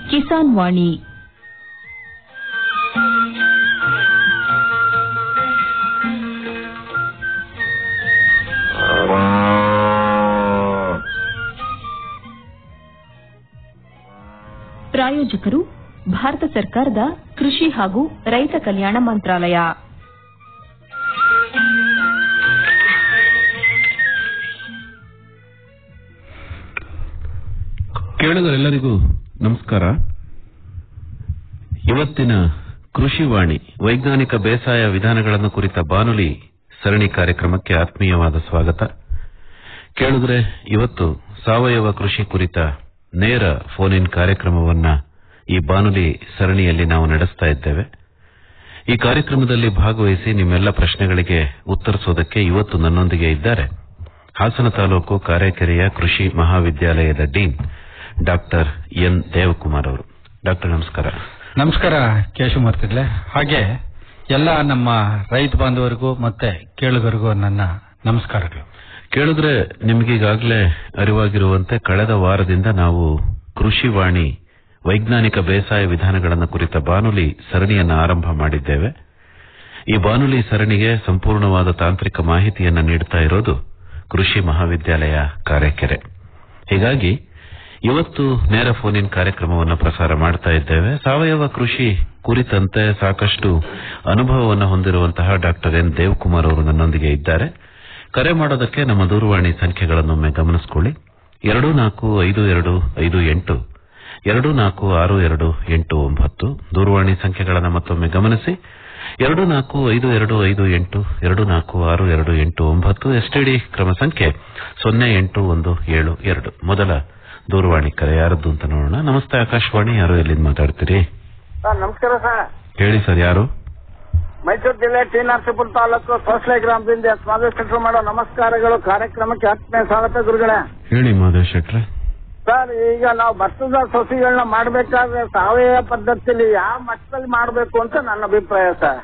ಕಿಸಾನ್ ವಾಣಿ ಪ್ರಾಯೋಜಕರು ಭಾರತ ಸರ್ಕಾರದ ಕೃಷಿ ಹಾಗೂ ರೈತ ಕಲ್ಯಾಣ ಮಂತ್ರಾಲಯ ಕೇಳುಗರೆಲ್ಲರಿಗೂ ನಮಸ್ಕಾರ ಇವತ್ತಿನ ಕೃಷಿ ವಾಣಿ ವೈಜ್ಞಾನಿಕ ಬೇಸಾಯ ವಿಧಾನಗಳನ್ನು ಕುರಿತ ಬಾನುಲಿ ಸರಣಿ ಕಾರ್ಯಕ್ರಮಕ್ಕೆ ಆತ್ಮೀಯವಾದ ಸ್ವಾಗತ ಕೇಳುಗರೆ ಇವತ್ತು ಸಾವಯವ ಕೃಷಿ ಕುರಿತ ನೇರ ಫೋನ್ ಇನ್ ಕಾರ್ಯಕ್ರಮವನ್ನ ಈ ಬಾನುಲಿ ಸರಣಿಯಲ್ಲಿ ನಾವು ನಡೆಸ್ತಾ ಇದ್ದೇವೆ ಈ ಕಾರ್ಯಕ್ರಮದಲ್ಲಿ ಭಾಗವಹಿಸಿ ನಿಮ್ಮೆಲ್ಲ ಪ್ರಶ್ನೆಗಳಿಗೆ ಉತ್ತರಿಸೋದಕ್ಕೆ ಇವತ್ತು ನನ್ನೊಂದಿಗೆ ಇದ್ದಾರೆ ಹಾಸನ ತಾಲೂಕು ಕಾರೆಕೆರೆಯ ಕೃಷಿ ಮಹಾವಿದ್ಯಾಲಯದ ಡೀನ್ ಡಾಕ್ಟರ್ ಎನ್ ದೇವಕುಮಾರ್ ಅವರು ಡಾಕ್ಟರ್ ನಮಸ್ಕಾರ ನಮಸ್ಕಾರ ಕೇಶವಮೂರ್ತಿಗಳೇ ಹಾಗೆ ಎಲ್ಲ ನಮ್ಮ ರೈತ ಬಾಂಧವರಿಗೂ ಮತ್ತೆ ಕೇಳುಗರಿಗೂ ನನ್ನ ನಮಸ್ಕಾರಗಳು ಕೇಳಿದ್ರೆ ನಿಮಗೀಗಾಗಲೇ ಅರಿವಾಗಿರುವಂತೆ ಕಳೆದ ವಾರದಿಂದ ನಾವು ಕೃಷಿ ವಾಣಿ ವೈಜ್ಞಾನಿಕ ಬೇಸಾಯ ವಿಧಾನಗಳನ್ನು ಕುರಿತ ಬಾನುಲಿ ಸರಣಿಯನ್ನು ಆರಂಭ ಮಾಡಿದ್ದೇವೆ ಈ ಬಾನುಲಿ ಸರಣಿಗೆ ಸಂಪೂರ್ಣವಾದ ತಾಂತ್ರಿಕ ಮಾಹಿತಿಯನ್ನು ನೀಡುತ್ತಾ ಇರೋದು ಕೃಷಿ ಮಹಾವಿದ್ಯಾಲಯ ಕಾರೆಕೆರೆ ಹೀಗಾಗಿ ಇವತ್ತು ನೇರ ಫೋನ್ ಇನ್ ಕಾರ್ಯಕ್ರಮವನ್ನು ಪ್ರಸಾರ ಮಾಡ್ತಾ ಇದ್ದೇವೆ ಸಾವಯವ ಕೃಷಿ ಕುರಿತಂತೆ ಸಾಕಷ್ಟು ಅನುಭವವನ್ನು ಹೊಂದಿರುವಂತಹ ಡಾಕ್ಟರ್ ಎನ್ ದೇವಕುಮಾರ್ ಅವರು ನನ್ನೊಂದಿಗೆ ಇದ್ದಾರೆ ಕರೆ ಮಾಡೋದಕ್ಕೆ ನಮ್ಮ ದೂರವಾಣಿ ಸಂಖ್ಯೆಗಳನ್ನೊಮ್ಮೆ ಗಮನಿಸಿಕೊಳ್ಳಿ ಎರಡು ನಾಲ್ಕು ಐದು ಎರಡು ಐದು ಎಂಟು ಎರಡು ನಾಲ್ಕು ಆರು ಎರಡು ಎಂಟು ಒಂಬತ್ತು ದೂರವಾಣಿ ಸಂಖ್ಯೆಗಳನ್ನು ಮತ್ತೊಮ್ಮೆ ಗಮನಿಸಿ ಎರಡು ನಾಲ್ಕು ಐದು ಎರಡು ಐದು ಎಂಟು ಎರಡು ನಾಲ್ಕು ಆರು ಎರಡು ಎಂಟು ಒಂಬತ್ತು ಎಸ್ಟಿಡಿ ಕ್ರಮ ಸಂಖ್ಯೆ ಸೊನ್ನೆ ಎಂಟು ಒಂದು ಏಳು ಎರಡು ಮೊದಲ ದೂರವಾಣಿ ಕರೆ ಯಾರದ್ದು ಅಂತ ನೋಡೋಣ ನಮಸ್ತೆ ಆಕಾಶವಾಣಿ ಯಾರು ಎಲ್ಲಿಂದ ಮಾತಾಡ್ತೀರಿ ಸರ್ ನಮಸ್ಕಾರ ಸರ್ ಹೇಳಿ ಸರ್ ಯಾರು ಮೈಸೂರು ಜಿಲ್ಲೆ ಟಿ ನರಸೀಪುರ ತಾಲೂಕು ಸೋಸ್ಲೆ ಗ್ರಾಮದಿಂದ ಎಸ್ ಮಾದೇಶ್ವರ ಮಾಡೋ ನಮಸ್ಕಾರಗಳು ಕಾರ್ಯಕ್ರಮಕ್ಕೆ ಆತ್ಮೀಯ ಸ್ವಾಗತ ಗುರುಗಳೇ ಹೇಳಿ ಮಾಧವ್ ಶೆಟ್ರೆ ಸರ್ ಈಗ ನಾವು ಭತ್ತದ ಸಸಿಗಳನ್ನ ಮಾಡಬೇಕಾದ್ರೆ ಸಾವಯವ ಪದ್ಧತಿಯಲ್ಲಿ ಯಾವ ಮಟ್ಟದಲ್ಲಿ ಮಾಡಬೇಕು ಅಂತ ನನ್ನ ಅಭಿಪ್ರಾಯ ಸರ್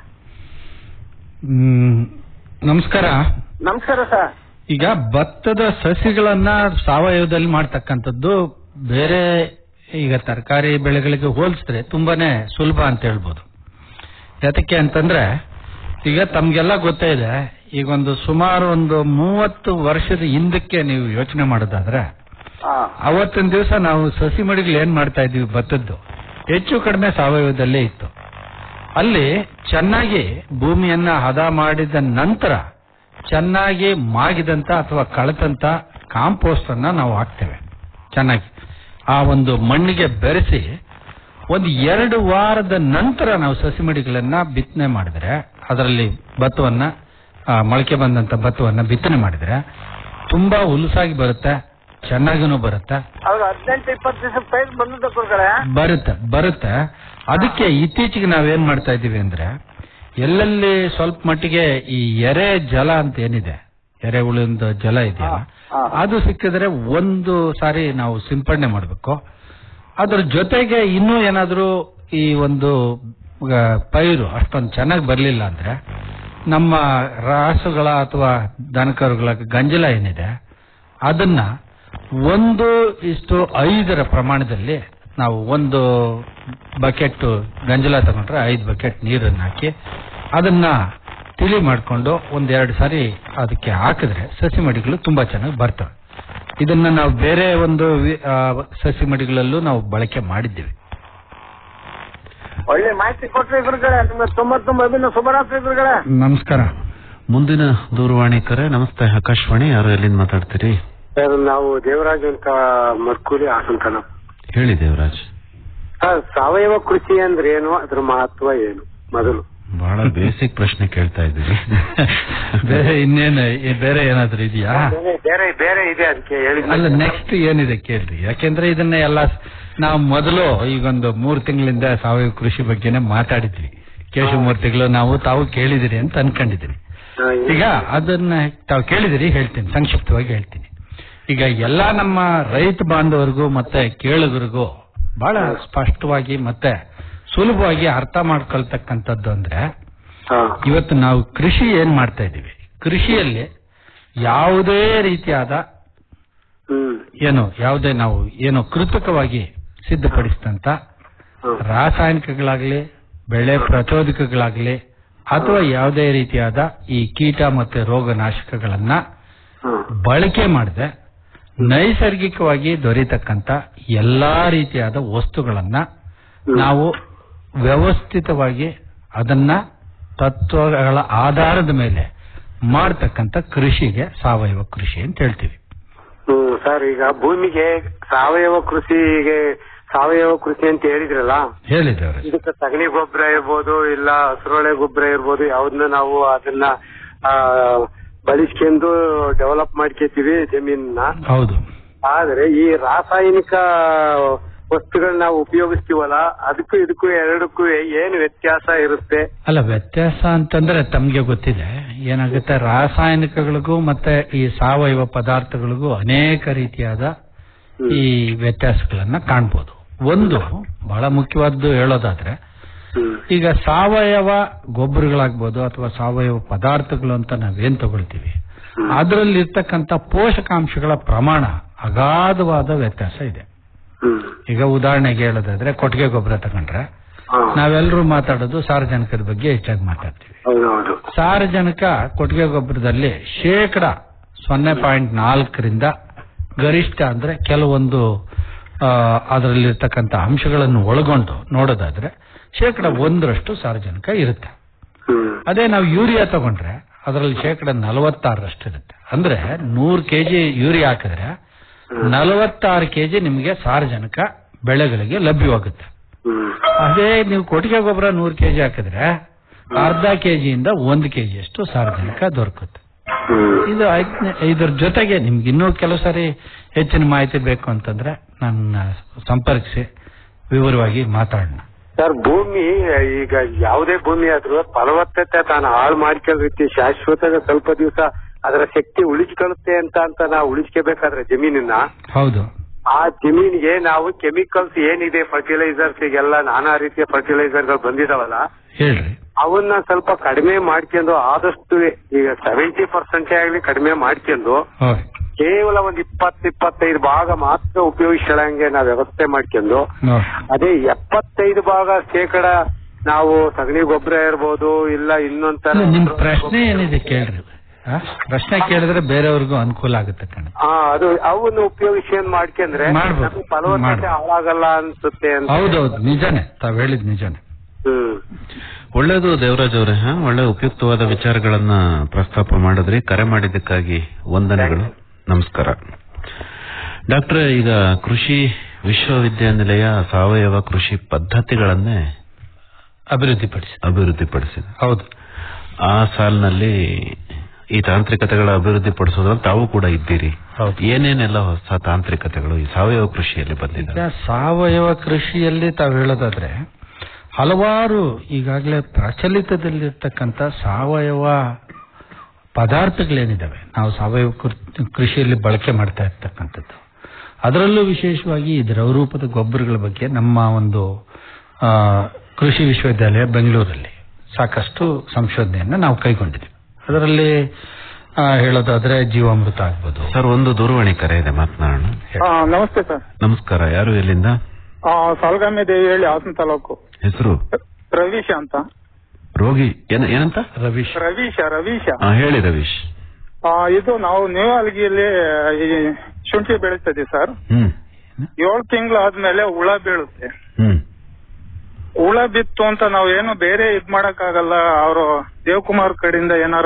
ಹ್ಮ್, ನಮಸ್ಕಾರ ನಮಸ್ಕಾರ ಸರ್ ಈಗ ಭತ್ತದ ಸಸಿಗಳನ್ನ ಸಾವಯವದಲ್ಲಿ ಮಾಡ್ತಕ್ಕಂಥದ್ದು ಬೇರೆ ಈಗ ತರಕಾರಿ ಬೆಳೆಗಳಿಗೆ ಹೋಲಿಸಿದ್ರೆ ತುಂಬಾನೇ ಸುಲಭ ಅಂತ ಹೇಳ್ಬೋದು ಯಾತಕ್ಕೆ ಅಂತಂದ್ರೆ ಈಗ ತಮ್ಗೆಲ್ಲ ಗೊತ್ತೇ ಇದೆ ಈಗ ಒಂದು ಸುಮಾರು ಒಂದು ಮೂವತ್ತು ವರ್ಷದ ಹಿಂದಕ್ಕೆ ನೀವು ಯೋಚನೆ ಮಾಡೋದಾದ್ರೆ ಹಾ ಅವತ್ತಿನ ದಿವಸ ನಾವು ಸಸಿ ಮಡಿಗಳು ಏನ್ ಮಾಡ್ತಾ ಇದ್ವಿ ಭತ್ತದ್ದು ಹೆಚ್ಚು ಕಡಿಮೆ ಸಾವಯವದಲ್ಲೇ ಇತ್ತು ಅಲ್ಲಿ ಚೆನ್ನಾಗಿ ಭೂಮಿಯನ್ನ ಹದ ಮಾಡಿದ ನಂತರ ಚೆನ್ನಾಗಿ ಮಾಗಿದಂತ ಅಥವಾ ಕಳತಂತ ಕಾಂಪೋಸ್ಟ್ ಅನ್ನ ನಾವು ಹಾಕ್ತೇವೆ ಚೆನ್ನಾಗಿ ಆ ಒಂದು ಮಣ್ಣಿಗೆ ಬೆರೆಸಿ ಒಂದು ಎರಡು ವಾರದ ನಂತರ ನಾವು ಸಸಿ ಮಡಿಗಳನ್ನ ಬಿತ್ತನೆ ಮಾಡಿದ್ರೆ ಅದರಲ್ಲಿ ಭತ್ತವನ್ನ ಆ, ಮೊಳಕೆ ಬಂದಂತ ಭತ್ತವನ್ನ ಬಿತ್ತನೆ ಮಾಡಿದ್ರೆ ತುಂಬಾ ಹುಲುಸಾಗಿ ಬರುತ್ತೆ ಚೆನ್ನಾಗಿನೂ ಬರುತ್ತೆ ಅವ್ರು ಹದಿನೆಂಟು ಇಪ್ಪತ್ತು ದಿವಸ ಪ್ರೈಸ್ ಬಂದಿದ್ದ ಗುರುಗಳೇ ಬರುತ್ತೆ ಬರುತ್ತೆ ಅದಕ್ಕೆ ಇತ್ತೀಚೆಗೆ ನಾವೇನ್ ಮಾಡ್ತಾ ಇದೀವಿ ಅಂದ್ರೆ ಎಲ್ಲೆಲ್ಲಿ ಸ್ವಲ್ಪ ಮಟ್ಟಿಗೆ ಈ ಎರೆ ಜಲ ಅಂತ ಏನಿದೆ ಎರೆಹುಳಿಂದ ಜಲ ಇದೆಯಲ್ಲ ಹಾ, ಹಾ. ಅದು ಸಿಕ್ಕಿದ್ರೆ ಒಂದು ಸಾರಿ ನಾವು ಸಿಂಪಡಣೆ ಮಾಡಬೇಕು ಅದ್ರ ಜೊತೆಗೆ ಇನ್ನೂ ಏನಾದ್ರೂ ಈ ಒಂದು ಆ, ಪೈರು ಅಷ್ಟೊಂದು ಚೆನ್ನಾಗಿ ಬರಲಿಲ್ಲ ಅಂದ್ರೆ ನಮ್ಮ ರಾಸುಗಳ ಅಥವಾ ದನಕರುಗಳ ಗಂಜಲ ಏನಿದೆ ಅದನ್ನ ಒಂದು ಇಷ್ಟು ಐದರ ಪ್ರಮಾಣದಲ್ಲಿ ನಾವು ಒಂದು ಬಕೆಟ್ ಗಂಜಲ ತಗೊಂಡ್ರೆ ಐದು ಬಕೆಟ್ ನೀರನ್ನು ಹಾಕಿ ಅದನ್ನ ತಿಳಿ ಮಾಡಿಕೊಂಡು ಒಂದೆರಡು ಸಾರಿ ಅದಕ್ಕೆ ಹಾಕಿದ್ರೆ ಸಸಿ ಮಡಿಗಳು ತುಂಬಾ ಚೆನ್ನಾಗಿ ಬರ್ತವೆ ಇದನ್ನ ನಾವು ಬೇರೆ ಒಂದು ವಿ- ಆ, ಸಸಿ ಮಡಿಗಳಲ್ಲೂ ನಾವು ಬಳಕೆ ಮಾಡಿದ್ದೀವಿ ಒಳ್ಳೆ ಮಾಹಿತಿ ಕೊಟ್ರಿ ಗುರುಗಳೇ ನಿಮ್ಗೆ ತುಂಬಾ ತುಂಬಾ ಅಭಿನ ಶುಭರಾತ್ರಿ ಗುರುಗಳೇ ನಮಸ್ಕಾರ ಮುಂದಿನ ದೂರವಾಣಿ ಕರೆ ನಮಸ್ತೆ ಆಕಾಶವಾಣಿ ಯಾರು ಎಲ್ಲಿಂದ ಮಾತಾಡ್ತೀರಿ ಸರ್ ನಾವು ದೇವರಾಜ್ ಅಂತ ಮರ್ಕೂಲಿ ಹಾಸಂತನ ಹೇಳಿ ದೇವರಾಜ್ ಸರ್ ಸಾವಯವ ಕೃಷಿ ಅಂದ್ರೆ ಏನು ಅದ್ರ ಮಹತ್ವ ಏನು ಮೊದಲು ಬಹಳ ಬೇಸಿಕ್ ಪ್ರಶ್ನೆ ಕೇಳ್ತಾ ಇದ್ದೀವಿ ಬೇರೆ ಇನ್ನೇನು ಈ ಬೇರೆ ಏನಾದ್ರೂ ಇದೆಯಾ ಬೇರೆ ಬೇರೆ ಬೇರೆ ಇದೆ ಅದಕ್ಕೆ ಹೇಳಿ ಅಲ್ಲ ನೆಕ್ಸ್ಟ್ ಏನಿದೆ ಕೇಳ್ರಿ ಯಾಕೆಂದ್ರೆ ಇದನ್ನ ಎಲ್ಲ ನಾವು ಮೊದಲು ಈಗೊಂದು ಮೂರು ತಿಂಗಳಿಂದ ಸಾವಯವ ಕೃಷಿ ಬಗ್ಗೆನೇ ಮಾತಾಡಿದ್ವಿ ಕೇಶವಮೂರ್ತಿಗಳು ನಾವು ತಾವು ಕೇಳಿದಿರಿ ಅಂತ ಅನ್ಕೊಂಡಿದ್ದೀನಿ ಹಾ, ಈಗ ಅದನ್ನ ತಾವು ಕೇಳಿದಿರಿ ಹೇಳ್ತೀನಿ ಸಂಕ್ಷಿಪ್ತವಾಗಿ ಹೇಳ್ತೀನಿ ಈಗ ಎಲ್ಲಾ ನಮ್ಮ ರೈತ ಬಾಂಧವರಿಗೂ ಮತ್ತೆ ಕೇಳುಗರಿಗೂ ಬಹಳ ಸ್ಪಷ್ಟವಾಗಿ ಮತ್ತೆ ಸುಲಭವಾಗಿ ಅರ್ಥ ಮಾಡ್ಕೊಳ್ತಕ್ಕಂಥದ್ದು ಅಂದ್ರೆ ಹಾ, ಇವತ್ತು ನಾವು ಕೃಷಿ ಏನ್ ಮಾಡ್ತಾ ಇದ್ದೀವಿ ಕೃಷಿಯಲ್ಲಿ ಯಾವುದೇ ರೀತಿಯಾದ ಹ್ಮ್ ಏನು ಯಾವುದೇ ನಾವು ಏನು ಕೃತಕವಾಗಿ ಸಿದ್ಧಪಡಿಸಿದಂತ ಹ್ಮ್. ರಾಸಾಯನಿಕಗಳಾಗ್ಲಿ ಬೆಳೆ ಪ್ರಚೋದಕಗಳಾಗ್ಲಿ ಅಥವಾ ಯಾವುದೇ ರೀತಿಯಾದ ಈ ಕೀಟ ಮತ್ತೆ ರೋಗನಾಶಕಗಳನ್ನ ಹ್ಮ್. ಬಳಕೆ ಮಾಡದೆ ನೈಸರ್ಗಿಕವಾಗಿ ದೊರೆಯತಕ್ಕಂತ ಎಲ್ಲಾ ರೀತಿಯಾದ ವಸ್ತುಗಳನ್ನ ನಾವು ವ್ಯವಸ್ಥಿತವಾಗಿ ಅದನ್ನ ತತ್ವಗಳ ಆಧಾರದ ಮೇಲೆ ಮಾಡ್ತಕ್ಕಂಥ ಕೃಷಿಗೆ ಸಾವಯವ ಕೃಷಿ ಅಂತ ಹೇಳ್ತೀವಿ ಹ್ಮ್ ಸರ್ ಈಗ ಭೂಮಿಗೆ ಸಾವಯವ ಕೃಷಿಗೆ ಸಾವಯವ ಕೃಷಿ ಅಂತ ಹೇಳಿದ್ರಲ್ಲ ಹೇಳಿದ್ದೇವ್ರೆ ಇದಕ್ಕೆ ಸಗಣಿ ಗೊಬ್ಬರ ಇರ್ಬೋದು ಇಲ್ಲ ಹಸಿರೊಳೆ ಗೊಬ್ಬರ ಇರ್ಬೋದು ಯಾವ್ದನ್ನ ನಾವು ಅದನ್ನ ಆ, ಬಳಸ್ಕೊಂಡು ಡೆವಲಪ್ ಮಾಡ್ಕೊತೀವಿ ಜಮೀನನ್ನ ಹೌದು ಆದ್ರೆ ಈ ರಾಸಾಯನಿಕ ವಸ್ತುಗಳನ್ನ ನಾವು ಉಪಯೋಗಿಸ್ತೀವಲ್ಲ ಅದಕ್ಕೂ ಇದಕ್ಕೂ ಎರಡಕ್ಕೂ ಏನು ವ್ಯತ್ಯಾಸ ಇರುತ್ತೆ ಅಲ್ಲ ವ್ಯತ್ಯಾಸ ಅಂತಂದ್ರೆ ತಮ್ಗೆ ಗೊತ್ತಿದೆ ಏನಾಗುತ್ತೆ ರಾಸಾಯನಿಕಗಳಿಗೂ ಮತ್ತೆ ಈ ಸಾವಯವ ಪದಾರ್ಥಗಳಿಗೂ ಅನೇಕ ರೀತಿಯಾದ ಈ ವ್ಯತ್ಯಾಸಗಳನ್ನ ಕಾಣ್ಬೋದು ಒಂದು ಬಹಳ ಮುಖ್ಯವಾದ್ದು ಹೇಳೋದಾದ್ರೆ ಹ್ಮ್ ಈಗ ಸಾವಯವ ಗೊಬ್ಬರಗಳಾಗ್ಬೋದು ಅಥವಾ ಸಾವಯವ ಪದಾರ್ಥಗಳು ಅಂತ ನಾವೇನ್ ತಗೊಳ್ತೀವಿ ಅದರಲ್ಲಿ ಇರ್ತಕ್ಕಂಥ ಪೋಷಕಾಂಶಗಳ ಪ್ರಮಾಣ ಅಗಾಧವಾದ ವ್ಯತ್ಯಾಸ ಇದೆ ಹ್ಮ್ ಈಗ ಉದಾಹರಣೆಗೆ ಹೇಳೋದಾದ್ರೆ ಕೊಟ್ಟಿಗೆ ಗೊಬ್ಬರ ತಗೊಂಡ್ರೆ ಹಾ. ನಾವೆಲ್ಲರೂ ಮಾತಾಡೋದು ಸಾರಜನಕದ ಬಗ್ಗೆ ಹೆಚ್ಚಾಗಿ ಮಾತಾಡ್ತೀವಿ ಹೌದೌದು ಸಾರಜನಕ ಕೊಟ್ಟಿಗೆ ಗೊಬ್ಬರದಲ್ಲಿ ಶೇಕಡ ಸೊನ್ನೆ ಪಾಯಿಂಟ್ ನಾಲ್ಕರಿಂದ ಗರಿಷ್ಠ ಅಂದ್ರೆ ಕೆಲವೊಂದು ಆ, ಅದರಲ್ಲಿರ್ತಕ್ಕಂಥ ಅಂಶಗಳನ್ನು ಒಳಗೊಂಡು ನೋಡೋದಾದ್ರೆ ಶೇಕಡ ಒಂದರಷ್ಟು ಸಾರಜನಕ ಇರುತ್ತೆ ಹ್ಮ್ ಅದೇ ನಾವು ಯೂರಿಯಾ ತಗೊಂಡ್ರೆ ಅದರಲ್ಲಿ ಶೇಕಡ ನಲವತ್ತಾರರಷ್ಟು ಇರುತ್ತೆ ಅಂದ್ರೆ ನೂರು ಕೆಜಿ ಯೂರಿಯಾ ಹಾಕಿದ್ರೆ ನಲವತ್ತಾರು ಕೆಜಿ ನಿಮಗೆ ಸಾರಜನಕ ಬೆಳೆಗಳಿಗೆ ಲಭ್ಯವಾಗುತ್ತೆ ಹ್ಮ್ ಅದೇ ನೀವು ಕೊಟ್ಟಿಗೆ ಗೊಬ್ಬರ ನೂರು ಕೆಜಿ ಹಾಕಿದ್ರೆ ಅರ್ಧ ಕೆಜಿಯಿಂದ ಒಂದು ಕೆಜಿ ಅಷ್ಟು ಸಾರಜನಕ ದೊರಕುತ್ತೆ ಹ್ಮ್ ಇದು ಐದ್ನೇ- ಇದ್ರ ಜೊತೆಗೆ ನಿಮ್ಗೆ ಇನ್ನೂ ಕೆಲವು ಸಾರಿ ಹೆಚ್ಚಿನ ಮಾಹಿತಿ ಬೇಕು ಅಂತಂದ್ರೆ ನನ್ನ ಸಂಪರ್ಕಿಸಿ ವಿವರವಾಗಿ ಮಾತಾಡೋಣ ಸರ್ ಭೂಮಿ ಈಗ ಯಾವುದೇ ಭೂಮಿ ಆದ್ರೂ ಫಲವತ್ತತೆ ತಾನು ಹಾಳು ಮಾಡ್ಕೊಳ್ಳೋ ಶಾಶ್ವತ ಸ್ವಲ್ಪ ದಿವಸ ಅದರ ಶಕ್ತಿ ಉಳಿಸ್ಕೊಳ್ಳುತ್ತೆ ಅಂತ ಅಂತ ನಾವು ಉಳಿಸ್ಕೋಬೇಕಾದ್ರೆ ಜಮೀನನ್ನ ಹೌದು ಆ ಜಮೀನಿಗೆ ನಾವು ಕೆಮಿಕಲ್ಸ್ ಏನಿದೆ ಫರ್ಟಿಲೈಸರ್ಸ್ ಈಗೆಲ್ಲ ನಾನಾ ರೀತಿಯ ಫರ್ಟಿಲೈಸರ್ಗಳು ಬಂದಿದಾವಲ್ಲ ಹೇಳ್ರಿ ಅವನ್ನ ಸ್ವಲ್ಪ ಕಡಿಮೆ ಮಾಡ್ಕೊಂಡು ಆದಷ್ಟು ಈಗ ಸೆವೆಂಟಿ ಪರ್ಸೆಂಟೇ ಆಗ್ಲಿ ಕಡಿಮೆ ಮಾಡ್ಕೊಂಡು ಹೋಗಿ ಕೇವಲ ಒಂದ್ ಇಪ್ಪತ್ತು ಇಪ್ಪತ್ತೈದು ಭಾಗ ಮಾತ್ರ ಉಪಯೋಗಿಸಂಗೆ ನಾವು ವ್ಯವಸ್ಥೆ ಮಾಡ್ಕೊಂಡು ನೋಡಿ ಅದೇ ಎಪ್ಪತ್ತೈದು ಭಾಗ ಶೇಕಡ ನಾವು ಸಗಣಿ ಗೊಬ್ಬರ ಇರ್ಬೋದು ಇಲ್ಲ ಇನ್ನೊಂದ್ ತರ ಇಲ್ಲ, ನಿಮ್ ಪ್ರಶ್ನೆ ಏನಿದೆ ಕೇಳ್ರಿ ಆ? ಪ್ರಶ್ನೆ ಕೇಳಿದ್ರೆ ಬೇರೆಯವ್ರಿಗೂ ಅನುಕೂಲ ಆಗುತ್ತೆ ಕಣ ಹಾ ಅದು ಅವನ್ನ ಉಪಯೋಗಿಸಿ ಏನ್ ಮಾಡ್ಕೊಂಡ್ರೆ ಮಾಡ್ಬೋದು. ನಮ್ಗೆ ಫಲವತ್ತತೆ ಮಾಡ್ಬೋದು. ಹಾಳಾಗಲ್ಲ ಅನ್ಸುತ್ತೆ ಅಂತ ಹೌದೌದು ನಿಜಾನೇ ತಾವ್ ಹೇಳಿದ್ ನಿಜಾನೇ ಹ್ಮ್ ಒಳ್ಳೆಯದು ದೇವರಾಜ್ ಅವರೇ ಹಾ ಒಳ್ಳೆ ಉಪಯುಕ್ತವಾದ ವಿಚಾರಗಳನ್ನ ಪ್ರಸ್ತಾಪ ಮಾಡಿದ್ರಿ ಕರೆ ಮಾಡಿದ್ದಕ್ಕಾಗಿ ವಂದನೆಗಳು ನಮಸ್ಕಾರ ಡಾಕ್ಟ್ರೆ ಈಗ ಕೃಷಿ ವಿಶ್ವವಿದ್ಯಾನಿಲಯ ಸಾವಯವ ಕೃಷಿ ಪದ್ಧತಿಗಳನ್ನೇ ಅಭಿವೃದ್ಧಿಪಡಿಸಿ ಅಭಿವೃದ್ಧಿಪಡಿಸಿದೆ ಹೌದು ಆ ಸಾಲಿನಲ್ಲಿ ಈ ತಾಂತ್ರಿಕತೆಗಳ ಅಭಿವೃದ್ಧಿ ಪಡಿಸೋದ್ರಲ್ಲಿ ತಾವು ಕೂಡ ಇದ್ದೀರಿ ಹೌದು. ಏನೇನೆಲ್ಲ ಹೊಸ ತಾಂತ್ರಿಕತೆಗಳು ಈ ಸಾವಯವ ಕೃಷಿಯಲ್ಲಿ ಬಂದಿದೆ ಈಗ ಸಾವಯವ ಕೃಷಿಯಲ್ಲಿ ತಾವು ಹೇಳೋದಾದ್ರೆ ಹಲವಾರು ಈಗಾಗಲೇ ಪ್ರಚಲಿತದಲ್ಲಿರ್ತಕ್ಕಂಥ ಸಾವಯವ ಪದಾರ್ಥಗಳೇನಿದಾವೆ ನಾವು ಸಾವಯವ ಕೃ- ಕೃಷಿಯಲ್ಲಿ ಬಳಕೆ ಮಾಡ್ತಾ ಇರ್ತಕ್ಕಂಥದ್ದು ಅದರಲ್ಲೂ ವಿಶೇಷವಾಗಿ ಈ ದ್ರವರೂಪದ ಗೊಬ್ಬರಗಳ ಬಗ್ಗೆ ನಮ್ಮ ಒಂದು ಆ, ಕೃಷಿ ವಿಶ್ವವಿದ್ಯಾಲಯ ಬೆಂಗಳೂರಲ್ಲಿ ಸಾಕಷ್ಟು ಸಂಶೋಧನೆಯನ್ನ ನಾವು ಕೈಗೊಂಡಿದ್ದೀವಿ ಅದರಲ್ಲಿ ಆ, ಹೇಳೋದಾದ್ರೆ ಜೀವಾಮೃತ ಆಗ್ಬೋದು ಸರ್ ಒಂದು ದೂರವಾಣಿ ಕರೆ ಇದೆ ಮಾತನಾಡೋಣ ಹಾ ನಮಸ್ತೆ ಸರ್ ನಮಸ್ಕಾರ ಯಾರು ಎಲ್ಲಿಂದ ಸಾಲ್ಗಾಮಿ ದೇವಿ ಹೇಳಿ ಹಾಸನ ತಾಲೂಕು ಹೆಸರು ರವೀಶ ಅಂತ ರೋಗಿ ಏನ ಏನಂತ ರವೀಶ್ ರವೀಶ ರವೀಶ ಆ, ಹೇಳಿ ರವೀಶ್ ಆ, ಇದು ನಾವು ನ್ಯೂ ಅಲ್ಗಿಯಲ್ಲಿ ಈ ಶುಂಠಿ ಬೆಳೀತದೆ ಸರ್ ಹ್ಮ್ ಏಳು ತಿಂಗಳು ಆದ್ಮೇಲೆ ಹುಳ ಬೀಳುತ್ತೆ ಹ್ಮ್ ಹುಳ ಬಿತ್ತು ಅಂತ ನಾವು ಏನು ಬೇರೆ ಇದ್ ಮಾಡಕ್ ಆಗಲ್ಲ ಅವರು ದೇವಕುಮಾರ್ ಕಡೆಯಿಂದ ಏನಾರ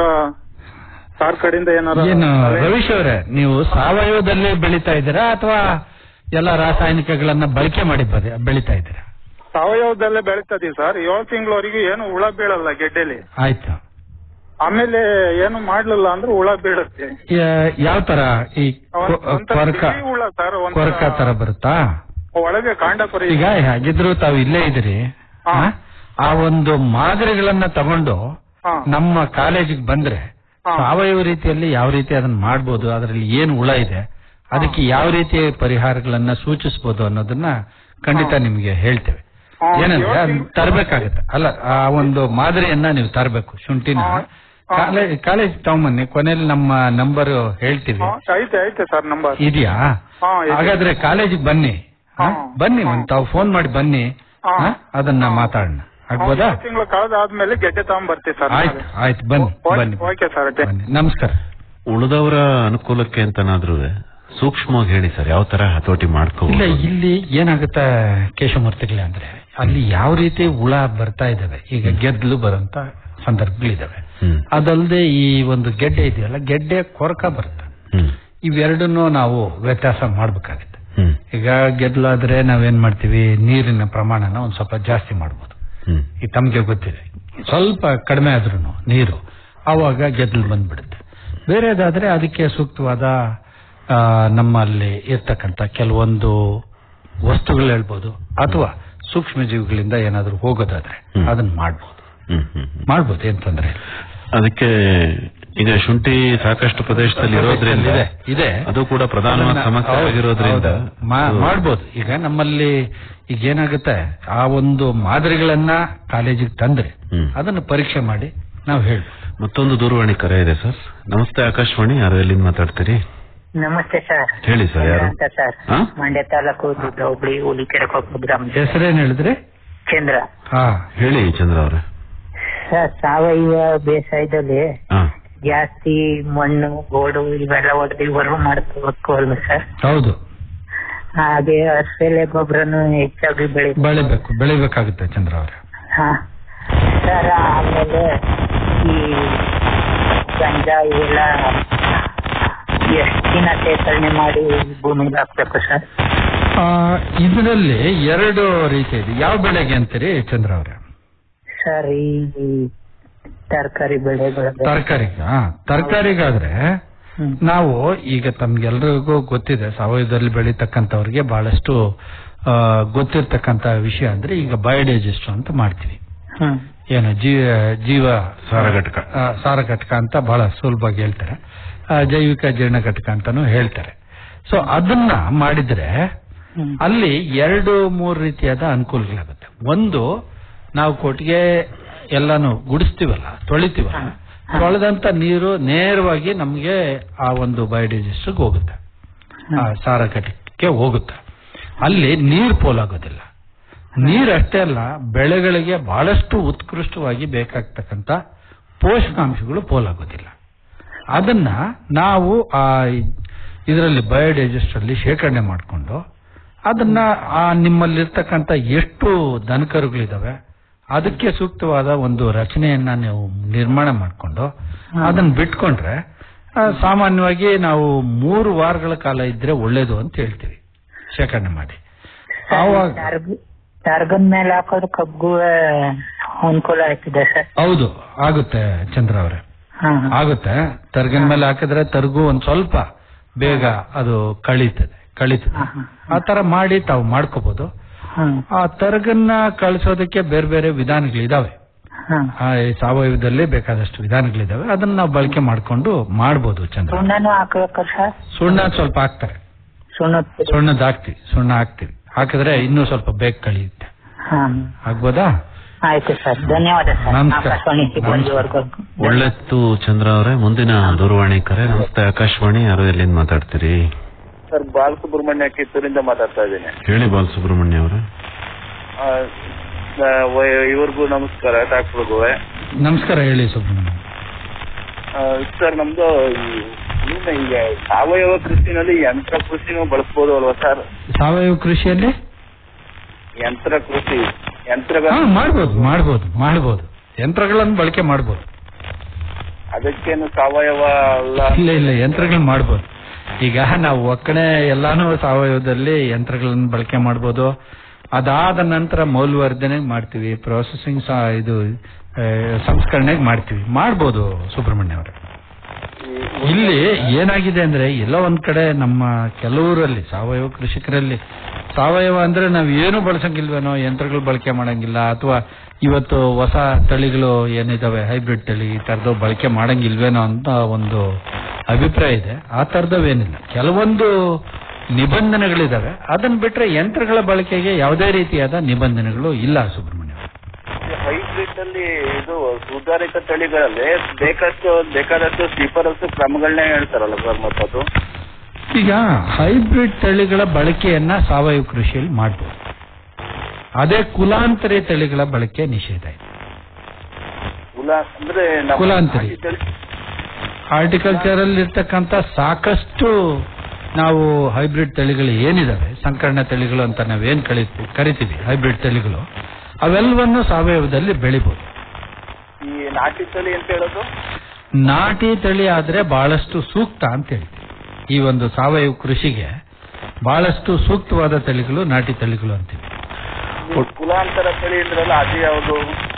ಸಾರ್ ಕಡೆಯಿಂದ ಏನಾರ ಏನು ರವೀಶ್ ಅವರೇ ನೀವು ಸಾವಯವದಲ್ಲೇ ಬೆಳೀತಾ ಇದ್ದೀರಾ ಅಥವಾ ಎಲ್ಲ ರಾಸಾಯನಿಕಗಳನ್ನ ಬಳಕೆ ಮಾಡಿ ಬದೆ- ಬೆಳೀತಾ ಇದ್ದೀರಾ ಸಾವಯವದಲ್ಲೇ ಬೆಳೀತದೆ ಸರ್ ಏಳು ತಿಂಗಳವರೆಗೂ ಏನು ಹುಳ ಬೀಳಲ್ಲ ಗೆಡ್ಡೆಲಿ ಆಯ್ತು ಆಮೇಲೆ ಏನು ಮಾಡ್ಲಿಲ್ಲ ಅಂದ್ರೆ ಹುಳ ಬೀಳುತ್ತೆ ಯ- ಯಾವ ತರ ಈ ಒಂದ್- ಕೊ- ಒಂಥರ ಕೊರಕ ಬಿಳಿ ಹುಳ ಸರ್ ಒಂಥರ ಕೊರಕ ತರ ಬರುತ್ತಾ ಒಳಗೆ ಕಾಂಡ ಕೊರಿ ಈಗ ಹಾಗಿದ್ರು ತಾವು ಇಲ್ಲೇ ಇದ್ರಿ ಹಾ. ಆ? ಆ ಒಂದು ಮಾದರಿಗಳನ್ನ ತಗೊಂಡು ಹಾ. ನಮ್ಮ ಕಾಲೇಜಿಗೆ ಬಂದ್ರೆ ಹಾ. ಸಾವಯವ ರೀತಿಯಲ್ಲಿ ಯಾವ ರೀತಿ ಅದನ್ನ ಮಾಡ್ಬೋದು ಅದರಲ್ಲಿ ಏನು ಹುಳ ಇದೆ ಅದಕ್ಕೆ ಯಾವ ರೀತಿಯ ಪರಿಹಾರಗಳನ್ನ ಸೂಚಿಸಬಹುದು ಅನ್ನೋದನ್ನ ಖಂಡಿತ ನಿಮಗೆ ಹೇಳ್ತೇವೆ ಹಾ, ಏನಂದ್ರೆ ಏಳು ಅದ್ನ ತಿಂಗ್ಳು- ತರಬೇಕಾಗತ್ತೆ ಅಲ್ಲ ಆ ಒಂದು ಮಾದರಿಯನ್ನ ನೀವು ತರಬೇಕು ಶುಂಠಿನ ಹಾ. ಹಾ. ಕಾಲೇಜ್ ಕಾಲೇಜ್ ತಗೊಂಬನ್ನಿ ಕೊನೆಯಲ್ಲಿ ನಮ್ಮ ನಂಬರ್ ಹೇಳ್ತೀವಿ ಹಾ, ಐತೆ ಐತೆ ಸರ್ ನಂಬರ್ ಇದೆಯಾ ಹಾ, ಇದೆ. ಹಾಗಾದ್ರೆ ಕಾಲೇಜಿಗೆ ಬನ್ನಿ ಹಾ? ಹಾ. ಬನ್ನಿ ಹಾ. ಒಂದ್ ತಾವು ಫೋನ್ ಮಾಡಿ ಬನ್ನಿ ಹಾ. ಹಾ? ಅದನ್ನ ಮಾತಾಡೋಣ ಆಗ್ಬೋದಾ ತಿಂಗಳು ಕಳೆದಾದ್ಮೇಲೆ ಗೆಡ್ಡೆ ತಗೊಂಡ್ಬರ್ತೀವಿ ಸರ್ ಆಯ್ತು ಆಯ್ತು ಬನ್ನಿ ಓಕೆ- ಬನ್ನಿ ಓಕೆ ಸರ್ ಓಕೆ. ಬನ್ನಿ ನಮಸ್ಕಾರ ಉಳಿದವರ ಅನುಕೂಲಕ್ಕೆ ಅಂತನಾದ್ರೂ ಸೂಕ್ಷ್ಮವಾಗಿ ಹೇಳಿ ಸರ್ ಯಾವ ತರ ಹತೋಟಿ ಇಲ್ಲ ಮಾಡ್ಕೋಬಹುದು ಇಲ್ಲಿ ಏನಾಗುತ್ತೆ ಕೇಶವಮೂರ್ತಿಗಳೇ ಅಂದ್ರೆ ಅಲ್ಲಿ ಯಾವ ರೀತಿ ಹುಳ ಬರ್ತಾ ಇದಾವೆ ಈಗ ಗೆದ್ಲು ಬರೋಂತ ಸಂದರ್ಭಗಳಿದಾವೆ ಹ್ಮ್ ಅದಲ್ಲದೆ ಈ ಒಂದು ಗೆಡ್ಡೆ ಇದೆಯಲ್ಲ ಗೆಡ್ಡೆ ಕೊರಕ ಬರುತ್ತೆ ಹ್ಮ್ ಇವೆರಡನ್ನು ನಾವು ವ್ಯತ್ಯಾಸ ಮಾಡ್ಬೇಕಾಗುತ್ತೆ ಹ್ಮ್ ಈಗ ಗೆದ್ಲಾದ್ರೆ ನಾವೇನ್ ಮಾಡ್ತೀವಿ ನೀರಿನ ಪ್ರಮಾಣನ ಒಂದ್ ಸ್ವಲ್ಪ ಜಾಸ್ತಿ ಮಾಡ್ಬೋದು ಹ್ಮ್ ಈ ತಮಗೆ ಗೊತ್ತಿದೆ ಸ್ವಲ್ಪ ಕಡಿಮೆ ಆದ್ರೂ ನೀರು ಆವಾಗ ಗೆದ್ದಲು ಬಂದ್ಬಿಡುತ್ತೆ ಬೇರೆದಾದ್ರೆ ಅದಕ್ಕೆ ಸೂಕ್ತವಾದ ಆ, ನಮ್ಮಲ್ಲಿ ಇರ್ತಕ್ಕಂಥ ಕೆಲವೊಂದು ವಸ್ತುಗಳು ಹೇಳ್ಬೋದು ಅಥವಾ ಸೂಕ್ಷ್ಮ ಜೀವಿಗಳಿಂದ ಏನಾದ್ರೂ ಹೋಗೋದಾದ್ರೆ ಹ್ಮ್. ಅದನ್ನ ಮಾಡ್ಬೋದು ಹ್ಮ್ ಹ್ಮ್ ಹ್ಮ್. ಮಾಡ್ಬೋದು ಏನ್ ತೊಂದ್ರೆ ಇಲ್ಲ. ಅದಕ್ಕೆ ಈಗ ಶುಂಠಿ ಸಾಕಷ್ಟು ಪ್ರದೇಶದಲ್ಲಿ ಇರೋದ್ರಿಂದ ಇದೆ, ಇದೆ. ಅದು ಕೂಡ ಪ್ರಧಾನವಾದ ಅದನ್ನ- ಸಮಸ್ಯೆ ಹೌದು, ಆಗಿರೋದ್ರಿಂದ ಹೌದು. ಮಾ- ಅದು- ಮಾಡ್ಬೋದು ಈಗ ನಮ್ಮಲ್ಲಿ ಈಗ ಏನಾಗುತ್ತೆ ಆ ಒಂದು ಮಾದರಿಗಳನ್ನ ಕಾಲೇಜಿಗೆ ತಂದ್ರೆ ಹ್ಮ್. ಅದನ್ನು ಪರೀಕ್ಷೆ ಮಾಡಿ ನಾವು ಹೇಳ್ಬೋದು ಮತ್ತೊಂದು ದೂರವಾಣಿ ಕರೆ ಇದೆ ಸರ್ ನಮಸ್ತೆ ಆಕಾಶವಾಣಿ ಯಾರು ಎಲ್ಲಿಂದ ಮಾತಾಡ್ತೀರಿ ನಮಸ್ತೆ ಸರ್ ಹೇಳಿ ಸರ್ ಯಾರು ಅಂತ ಸರ್ ಹಾ? ಮಂಡ್ಯ ತಾಲೂಕು ದುಡ್ಡ ಹುಬ್ಳಿ ಹುಲಿಕೆರೆ ಕೊಪ್ಪ ಗ್ರಾಮ ಹೆಸರೇನ್ ಹೇಳಿದ್ರೆ ಚಂದ್ರ ಹಾ ಹೇಳಿ ಚಂದ್ರ ಅವ್ರೆ ಸರ್ ಸಾವಯವ ಬೇಸಾಯದಲ್ಲಿ ಹಾ ಜಾಸ್ತಿ ಮಣ್ಣು ಗೋಡು ಇವೆಲ್ಲ ಹೊಡೆದು ಹೊರಗು ಮಾಡ್ಕೋಬೇಕು ಅಲ್ವಾ ಸರ್ ಹೌದು ಹಾಗೆ ಹಸಿರೆಲೆ ಗೊಬ್ಬರನು ಹೆಚ್ಚಾಗಿ ಬೆಳಿ ಬೆಳಿಬೇಕು ಬೆಳಿಬೇಕಾಗುತ್ತೆ ಚಂದ್ರ ಅವರೇ ಹಾ ಸರ್ ಆಮೇಲೆ ಈ ಗಂಜಾ ಇವೆಲ್ಲ ಎಷ್ಟು ದಿನ ಶೇಖರಣೆ ಮಾಡಿ ಭೂಮಿಗೆ ಹಾಕ್ಬೇಕು ಸರ್ ಇದರಲ್ಲಿ ಎರಡು ರೀತಿ ಇದೆ ಯಾವ ಬೆಳೆಗೆ ಅಂತೀರಿ ಚಂದ್ರ ಅವರೇ ಸರ್ ಈ ತರಕಾರಿ ಬೆಳೆಗಳು ತರಕಾರಿಗೆ ತರಕಾರಿಗಾದ್ರೆ ಹ್ಮ್. ನಾವು ಈಗ ತಮ್ಗೆಲ್ರಿಗೂ ಗೊತ್ತಿದೆ ಸಾವಯವದಲ್ಲಿ ಬೆಳೀತಕ್ಕಂಥವ್ರಿಗೆ ಬಹಳಷ್ಟು ಆ, ಗೊತ್ತಿರ್ತಕ್ಕಂಥ ವಿಷಯ ಅಂದ್ರೆ ಈಗ ಬಯೋಡೈಜೆಸ್ಟ್ ಅಂತ ಮಾಡ್ತೀವಿ ಹ್ಮ್ ಏನು ಜೀವ ಜೀವ ಸಾರಘಟಕ. ಆ, ಸಾರಘಟಕ ಅಂತ ಬಹಳ ಸುಲಭವಾಗಿ ಹೇಳ್ತಾರೆ ಆ, ಜೈವಿಕ ಜೀರ್ಣ ಘಟಕ ಅಂತಾನು ಹೇಳ್ತಾರೆ ಸೊ ಅದನ್ನ ಮಾಡಿದ್ರೆ ಹ್ಮ್. ಅಲ್ಲಿ ಎರಡು ಮೂರು ರೀತಿಯಾದ ಅನುಕೂಲಗಳಾಗುತ್ತೆ ಒಂದು ನಾವು ಕೊಟ್ಟಿಗೆ ಎಲ್ಲಾನು ಗುಡಿಸ್ತೀವಲ್ಲ ತೊಳಿತೀವಲ್ಲ ತೊಳೆದಂತ ನೀರು ನೇರವಾಗಿ ನಮಗೆ ಆ ಒಂದು ಬಯೋಡೈಜೆಸ್ಟ್ಗೆ ಹೋಗುತ್ತೆ ಆ ಸಾರ ಘಟಕಕ್ಕೆ ಹೋಗುತ್ತೆ ಅಲ್ಲಿ ನೀರು ಪೋಲಾಗೋದಿಲ್ಲ ನೀರು ಅಷ್ಟೇ ಅಲ್ಲ ಬೆಳೆಗಳಿಗೆ ಬಹಳಷ್ಟು ಉತ್ಕೃಷ್ಟವಾಗಿ ಬೇಕಾಗ್ತಕ್ಕಂಥ ಪೋಷಕಾಂಶಗಳು ಪೋಲಾಗೋದಿಲ್ಲ ಅದನ್ನ ನಾವು ಆ ಇದರಲ್ಲಿ ಬಯೋಡೈಜೆಸ್ಟ್ ಅಲ್ಲಿ ಶೇಖರಣೆ ಮಾಡಿಕೊಂಡು ಅದನ್ನ ಆ ನಿಮ್ಮಲ್ಲಿರ್ತಕ್ಕಂಥ ಎಷ್ಟು ದನಕರುಗಳಿದಾವೆ ಅದಕ್ಕೆ ಸೂಕ್ತವಾದ ಒಂದು ರಚನೆಯನ್ನ ನೀವು ನಿರ್ಮಾಣ ಮಾಡಿಕೊಂಡು ಅದನ್ನ ಬಿಟ್ಕೊಂಡ್ರೆ ಆ, ಸಾಮಾನ್ಯವಾಗಿ ನಾವು ಮೂರು ವಾರಗಳ ಕಾಲ ಇದ್ರೆ ಒಳ್ಳೇದು ಅಂತ ಹೇಳ್ತೀವಿ ಶೇಖರಣೆ ಮಾಡಿ ಆವಾಗ ಟರ್ಗನ್ ಮೇಲೆ ಹಾಕೋದು ಕಬ್ಬು ಅನುಕೂಲ ಆಗ್ತಿದೆ ಸರ್ ಹೌದು ಆಗುತ್ತೆ ಚಂದ್ರ ಅವರೇ ಹಾ ಆಗುತ್ತೆ ತರ್ಗಿನ ಮೇಲೆ ಹಾಕಿದ್ರೆ ತರ್ಗು ಒಂದ್ ಸ್ವಲ್ಪ ಬೇಗ ಅದು ಕಳೀತದೆ ಕಳೀತದೆ ಹಾ, ಹಾ. ಆ ತರ ಮಾಡಿ ತಾವು ಮಾಡ್ಕೋಬಹುದು ಹ್ಮ್ ಆ ತರ್ಗನ್ನ ಕಳಿಸೋದಕ್ಕೆ ಬೇರೆ ಬೇರೆ ವಿಧಾನಗಳಿದಾವೆ ಹ್ಮ್ ಆ ಈ ಸಾವಯವದಲ್ಲಿ ಬೇಕಾದಷ್ಟು ವಿಧಾನಗಳಿದಾವೆ ಅದನ್ನ ನಾವು ಬಳಕೆ ಮಾಡ್ಕೊಂಡು ಮಾಡ್ಬೋದು ಚಂದ್ರ ಸುಣ್ಣನು ಹಾಕ್ಬೇಕು ಸರ್ ಸುಣ್ಣ ಸ್ವಲ್ಪ ಹಾಕ್ತಾರೆ ಸುಣ್ಣ ಸುಣ್ಣದ ಹಾಕ್ತಿವಿ ಸುಣ್ಣ ಹಾಕ್ತಿವಿ ಹಾಕಿದ್ರೆ ಇನ್ನೂ ಸ್ವಲ್ಪ ಬೇಗ ಕಳಿಯುತ್ತೆ ಹಾ ಆಗ್ಬೋದಾ ಆಯ್ತು ಸರ್ ಧನ್ಯವಾದ ಸರ್ ನಮಸ್ಕಾರ. ಆಕಾಶವಾಣಿ ಸಿಬ್ಬಂದಿವರೆಗೂ ಒಳ್ಳೆತ್ತು ಚಂದ್ರ ಅವರೇ ಮುಂದಿನ ದೂರವಾಣಿ ಕರೆ ನಮಸ್ತೆ ಆಕಾಶವಾಣಿ ಯಾರು ಎಲ್ಲಿಂದ ಮಾತಾಡ್ತೀರಿ ಸರ್ ಬಾಲಸುಬ್ರಹ್ಮಣ್ಯ ಕಿತ್ತೂರಿಂದ ಮಾತಾಡ್ತಾ ಇದ್ದೀನಿ ಹೇಳಿ ಬಾಲಸುಬ್ರಹ್ಮಣ್ಯ ಅವರೇ ಆ, ಆ, ವ- ಇವ್ರಿಗೂ ನಮಸ್ಕಾರ ಡಾಕ್ಟ್ರಿಗೂ ನಮಸ್ಕಾರ ಹೇಳಿ ಸುಬ್ರಹ್ಮಣ್ಯ ಸರ್ ನಮ್ದು ಈ- ಈಗ ಈಗ ಸಾವಯವ ಕೃಷಿನಲ್ಲಿ ಯಂತ್ರ ಕೃಷಿನೂ ಬಳಸ್ಬೋದು ಅಲ್ವಾ ಸರ್ ಸಾವಯವ ಕೃಷಿಯಲ್ಲಿ ಯಂತ್ರ ಕೃಷಿ ಯಂತ್ರಗಳ ಹಾ ಮಾಡ್ಬೋದು ಮಾಡ್ಬೋದು ಮಾಡ್ಬೋದು ಯಂತ್ರಗಳನ್ನು ಬಳಕೆ ಮಾಡ್ಬೋದು ಅದಕ್ಕೇನು ಸಾವಯವ ಅಲ್ಲ ಇಲ್ಲ ಇಲ್ಲ ಯಂತ್ರಗಳನ್ನ ಮಾಡ್ಬೋದು ಈಗ ನಾವು ಒಕ್ಕಣೆ ಎಲ್ಲಾನು ಸಾವಯವದಲ್ಲಿ ಯಂತ್ರಗಳನ್ನ ಬಳಕೆ ಮಾಡ್ಬೋದು ಅದಾದ ನಂತರ ಮೌಲ್ಯವರ್ಧನೆ ಮಾಡ್ತೀವಿ ಪ್ರೊಸೆಸಿಂಗ್ ಇದು ಆ, ಸಂಸ್ಕರಣೆಗೆ ಮಾಡ್ತೀವಿ ಮಾಡ್ಬೋದು ಸುಬ್ರಹ್ಮಣ್ಯ ಅವರೇ ಇಲ್ಲಿ ಏನಾಗಿದೆ ಅಂದ್ರೆ ಎಲ್ಲ ಒಂದ್ ಕಡೆ ನಮ್ಮ ಕೆಲವರಲ್ಲಿ ಸಾವಯವ ಕೃಷಿಕರಲ್ಲಿ ಸಾವಯವ ಅಂದ್ರೆ ನಾವು ಏನು ಬಳಸಂಗಿಲ್ವೇನೋ ಯಂತ್ರಗಳು ಬಳಕೆ ಮಾಡಂಗಿಲ್ಲ ಅಥವಾ ಇವತ್ತು ಹೊಸ ತಳಿಗಳು ಏನಿದಾವೆ ಹೈಬ್ರಿಡ್ ತಳಿ ಈ ತರದ್ದು ಬಳಕೆ ಮಾಡಂಗಿಲ್ವೇನೋ ಅಂತ ಒಂದು ಅಭಿಪ್ರಾಯ ಇದೆ ಆ ತರದವೇನಿಲ್ಲ ಕೆಲವೊಂದು ನಿಬಂಧನೆಗಳಿದಾವೆ ಅದನ್ನ ಬಿಟ್ರೆ ಯಂತ್ರಗಳ ಬಳಕೆಗೆ ಯಾವುದೇ ರೀತಿಯಾದ ನಿಬಂಧನೆಗಳು ಇಲ್ಲ ಸುಬ್ರಹ್ಮಣ್ಯ ಹೈಬ್ರಿಡ್ ಅಲ್ಲಿ ಇದು ಸುಧಾರಿತ ತಳಿಗಳಲ್ಲಿ ಬೇಕಷ್ಟು ಬೇಕಾದಷ್ಟು ಶಿಫಾರಸು ಕ್ರಮಗಳನ್ನೇ ಹೇಳ್ತಾರಲ್ಲ ಸರ್ ಮತ್ತದು ಈಗ ಹೈಬ್ರಿಡ್ ತಳಿಗಳ ಬಳಕೆಯನ್ನ ಸಾವಯವ ಕೃಷಿಯಲ್ಲಿ ಮಾಡಬಹುದು ಅದೇ ಕುಲಾಂತರಿ ತಳಿಗಳ ಬಳಕೆ ನಿಷೇಧ ಇದೆ ಕುಲ ಅಂದ್ರೆ ನಮ್ಮ ಕುಲಾಂತರಿ. ನಾಟಿ ತಳಿ- ಹಾರ್ಟಿಕಲ್ಚರ್ ಅಲ್ಲಿ ಇರ್ತಕ್ಕಂಥ ಸಾಕಷ್ಟು ನಾವು ಹೈಬ್ರಿಡ್ ತಳಿಗಳು ಏನಿದಾವೆ ಸಂಕರಣ ತಳಿಗಳು ಅಂತ ನಾವೇನ್ ಕಳಿತೀವಿ ಕರಿತೀವಿ ಹೈಬ್ರಿಡ್ ತಳಿಗಳು ಅವೆಲ್ಲವನ್ನು ಸಾವಯವದಲ್ಲಿ ಬೆಳಿಬಹುದು ಈ ನಾಟಿ ತಳಿ ಅಂತ ಹೇಳೋದು ನಾಟಿ ತಳಿ ಆದ್ರೆ ಬಹಳಷ್ಟು ಸೂಕ್ತ ಅಂತ ಹೇಳ್ತೀವಿ ಈ ಒಂದು ಸಾವಯವ ಕೃಷಿಗೆ ಬಹಳಷ್ಟು ಸೂಕ್ತವಾದ ತಳಿಗಳು ನಾಟಿ ತಳಿಗಳು ಅಂತೀವಿ ಈ ಕುಲಾಂತರ ತಳಿ ಅಂದ್ರಲ್ಲ ಅದು ಯಾವುದು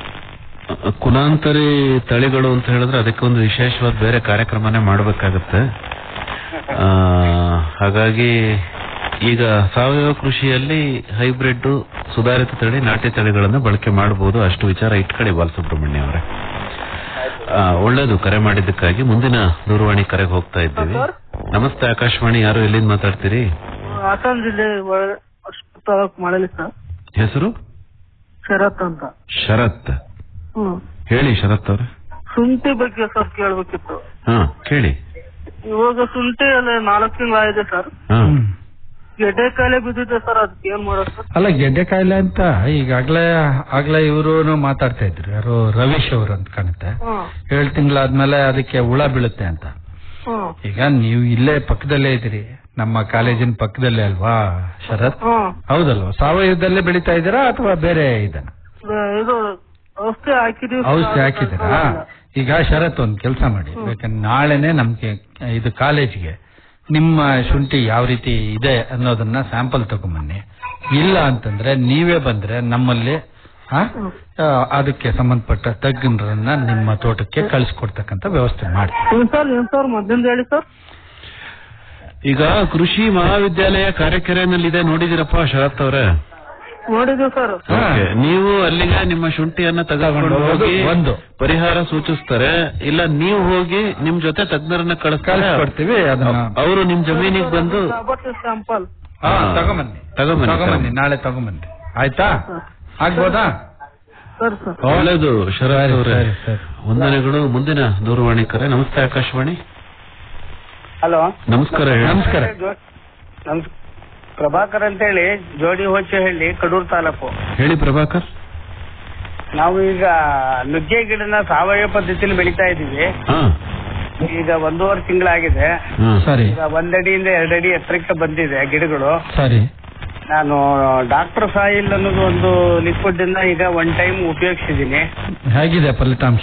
ಕುಲಾಂತರಿ ತಳಿಗಳು ಅಂತ ಹೇಳಿದ್ರೆ ಅದಕ್ಕೆ ಒಂದು ವಿಶೇಷವಾದ ಬೇರೆ ಕಾರ್ಯಕ್ರಮನೇ ಮಾಡಬೇಕಾಗತ್ತೆ ಆ, ಹಾಗಾಗಿ ಈಗ ಸಾವಯವ ಕೃಷಿಯಲ್ಲಿ ಹೈಬ್ರಿಡ್ ಸುಧಾರಿತ ತಳಿ ನಾಟಿ ತಳಿಗಳನ್ನು ಬಳಕೆ ಮಾಡಬಹುದು ಅಷ್ಟು ವಿಚಾರ ಇಟ್ಕೊಳ್ಳಿ ಬಾಲಸುಬ್ರಹ್ಮಣ್ಯ ಅವರೇ ಆ, ಒಳ್ಳೇದು ಕರೆ ಮಾಡಿದ್ದಕ್ಕಾಗಿ ಮುಂದಿನ ದೂರವಾಣಿ ಕರೆಗೆ ಹೋಗ್ತಾ ಇದ್ದೀವಿ ನಮಸ್ತೆ ಆಕಾಶವಾಣಿ ಯಾರು ಎಲ್ಲಿಂದ ಮಾತಾಡ್ತೀರಿ ಹಾಸನ ಜಿಲ್ಲೆ ತಾಲೂಕು ಮಾಡಲಿ ಸರ್ ಹೆಸರು ಶರತ್ ಅಂತ ಶರತ್ ಹ್ಮ್ ಹೇಳಿ ಶರತ್ ಅವ್ರೆ ಶುಂಠಿ ಬಗ್ಗೆ ಸರ್ ಕೇಳ್ಬೇಕಿತ್ತು ಹಾ ಕೇಳಿ ಇವಾಗ ಶುಂಠಿ ಅಲ್ಲಿ ನಾಲ್ಕು ತಿಂಗಳಾಗಿದೆ ಸರ್ ಹಾ ಗೆಡ್ಡೆ ಕಾಯಿಲೆ ಬಿದ್ದಿದೆ ಸರ್ ಅದಕ್ಕೆ ಏನ್ ಮಾಡೋದು ಸರ್ ಅಲ್ಲ ಗೆಡ್ಡೆ ಕಾಯಿಲೆ ಅಂತ ಈಗಾಗ್ಲೇ ಆಗ್ಲೇ ಇವರು ಮಾತಾಡ್ತಾ ಇದ್ರು ಯಾರು ರವೀಶ್ ಅವರು ಅಂತ ಕಾಣುತ್ತೆ ಹ್ಮ್ ಏಳು ತಿಂಗಳಾದ್ಮೇಲೆ ಅದಕ್ಕೆ ಹುಳ ಬೀಳುತ್ತೆ ಅಂತ ಹ್ಮ್ ಈಗ ನೀವು ಇಲ್ಲೇ ಪಕ್ಕದಲ್ಲೇ ಇದ್ದೀರಿ ನಮ್ಮ ಕಾಲೇಜಿನ ಪಕ್ಕದಲ್ಲೇ ಅಲ್ವಾ ಶರತ್ ಹ್ಮ್ ಹೌದಲ್ವಾ ಸಾವಯವದಲ್ಲೇ ಬೆಳೀತಾ ಇದ್ದೀರಾ ಅಥವಾ ಬೇರೆ ಇದನ್ನ ಇದು ಔಷಧಿ ಹಾಕಿದೀವಿ ಸರ್. ಔಷಧಿ ಹಾಕಿದ್ದೀರಾ ಈಗ ಶರತ್ ಒಂದ್ ಕೆಲಸ ಮಾಡಿ ಬೇಕಂದ್ರೆ ನಾಳೆನೆ ನಮ್ಗೆ ಇದು ಕಾಲೇಜ್ಗೆ ನಿಮ್ಮ ಶುಂಠಿ ಯಾವ ರೀತಿ ಇದೆ ಅನ್ನೋದನ್ನ ಸ್ಯಾಂಪಲ್ ತಗೊಂಬನ್ನಿ ಇಲ್ಲ ಅಂತಂದ್ರೆ ನೀವೇ ಬಂದ್ರೆ ನಮ್ಮಲ್ಲಿ ಆ, ಆ, ಅದಕ್ಕೆ ಸಂಬಂಧಪಟ್ಟ ತಜ್ಞರನ್ನ ನಿಮ್ಮ ತೋಟಕ್ಕೆ ಕಳಿಸ್ಕೊಡ್ತಕ್ಕಂತ ವ್ಯವಸ್ಥೆ ಮಾಡಿ ಏನ್ ಸರ್ ಏನ್ ಸರ್ ಮೊದ್ಲಿಂದ ಹೇಳಿ ಸರ್ ಈಗ ಕೃಷಿ ಮಹಾವಿದ್ಯಾಲಯ ಕಾರ್ಯಕೆರೆನಲ್ಲಿದೆ ನೋಡಿದಿರಪ್ಪ ಶರತ್ ಅವರೇ ನೋಡಿದೀವಿ ಸರ್ ಹಾ. ಓಕೆ. ನೀವು ಅಲ್ಲಿಗೆ ನಿಮ್ಮ ಶುಂಠಿಯನ್ನ ತೆಗೆದುಕೊಂಡು ತಗೊಂಡು ಹೋಗಿ ಒಂದು. ಪರಿಹಾರ ಸೂಚಿಸ್ತಾರೆ ಇಲ್ಲ ನೀವು ಹೋಗಿ ನಿಮ್ ಜೊತೆ ತಜ್ಞರನ್ನ ಕಳಿಸ್ತಾರೆ ಕಳಿಸ್ಕೊಡ್ತೀವಿ ಅದನ್ನ ಅವರು ನಿಮ್ ಜಮೀನಿಗೆ ಬಂದು ಸ್ಯಾಂಪಲ್ ಹಾ, ಹಾ. ತಗೊಂಬನ್ನಿ ತಗೊಂಬನ್ನಿ, ತಗೊಂಬನ್ನಿ ನಾಳೆ ತಗೊಂಬನ್ನಿ ಆಯ್ತಾ ಆಗ್ಬೋದಾ ಸರ್ ಸರ್ ಒಳ್ಳೇದು ಶರತ್ ಸರಿ, ಅವರೇ ಸರಿ, ಸರಿ. ವಂದನೆಗಳು ಮುಂದಿನ ದೂರವಾಣಿ ಕರೆ ನಮಸ್ತೆ ಆಕಾಶವಾಣಿ ಹಲೋ ನಮಸ್ಕಾರ ಹೇಳಿ. ನಮಸ್ಕಾರ ನಮ್ಸ್ ಪ್ರಭಾಕರ್ ಅಂತೇಳಿ ಜೋಡಿ ಹೊಚ್ಚಹಳ್ಳಿ ಕಡೂರು ತಾಲೂಕು ಹೇಳಿ ಪ್ರಭಾಕರ್ ನಾವು ಈಗ ನುಗ್ಗೆ ಗಿಡನ ಸಾವಯವ ಪದ್ಧತಿಯಲ್ಲಿ ಬೆಳಿತಾ ಇದೀವಿ ಹಾ ಈಗ ಒಂದೂವರೆ ತಿಂಗಳಾಗಿದೆ ಹಾ. ಸರಿ ಈಗ ಒಂದಡಿಯಿಂದ ಎರಡಡಿ ಎತ್ತರಕ್ಕೆ ಬಂದಿದೆ ಗಿಡಗಳು ಸರಿ ನಾನು ಡಾಕ್ಟರ್ ಸಾಯಿಲ್ ಅನ್ನೋದು ಒಂದು ಲಿಕ್ವಿಡ್ ಇಂದ ಈಗ ಒನ್ ಟೈಮ್ ಉಪಯೋಗಿಸಿದೀನಿ ಹೇಗಿದೆ ಫಲಿತಾಂಶ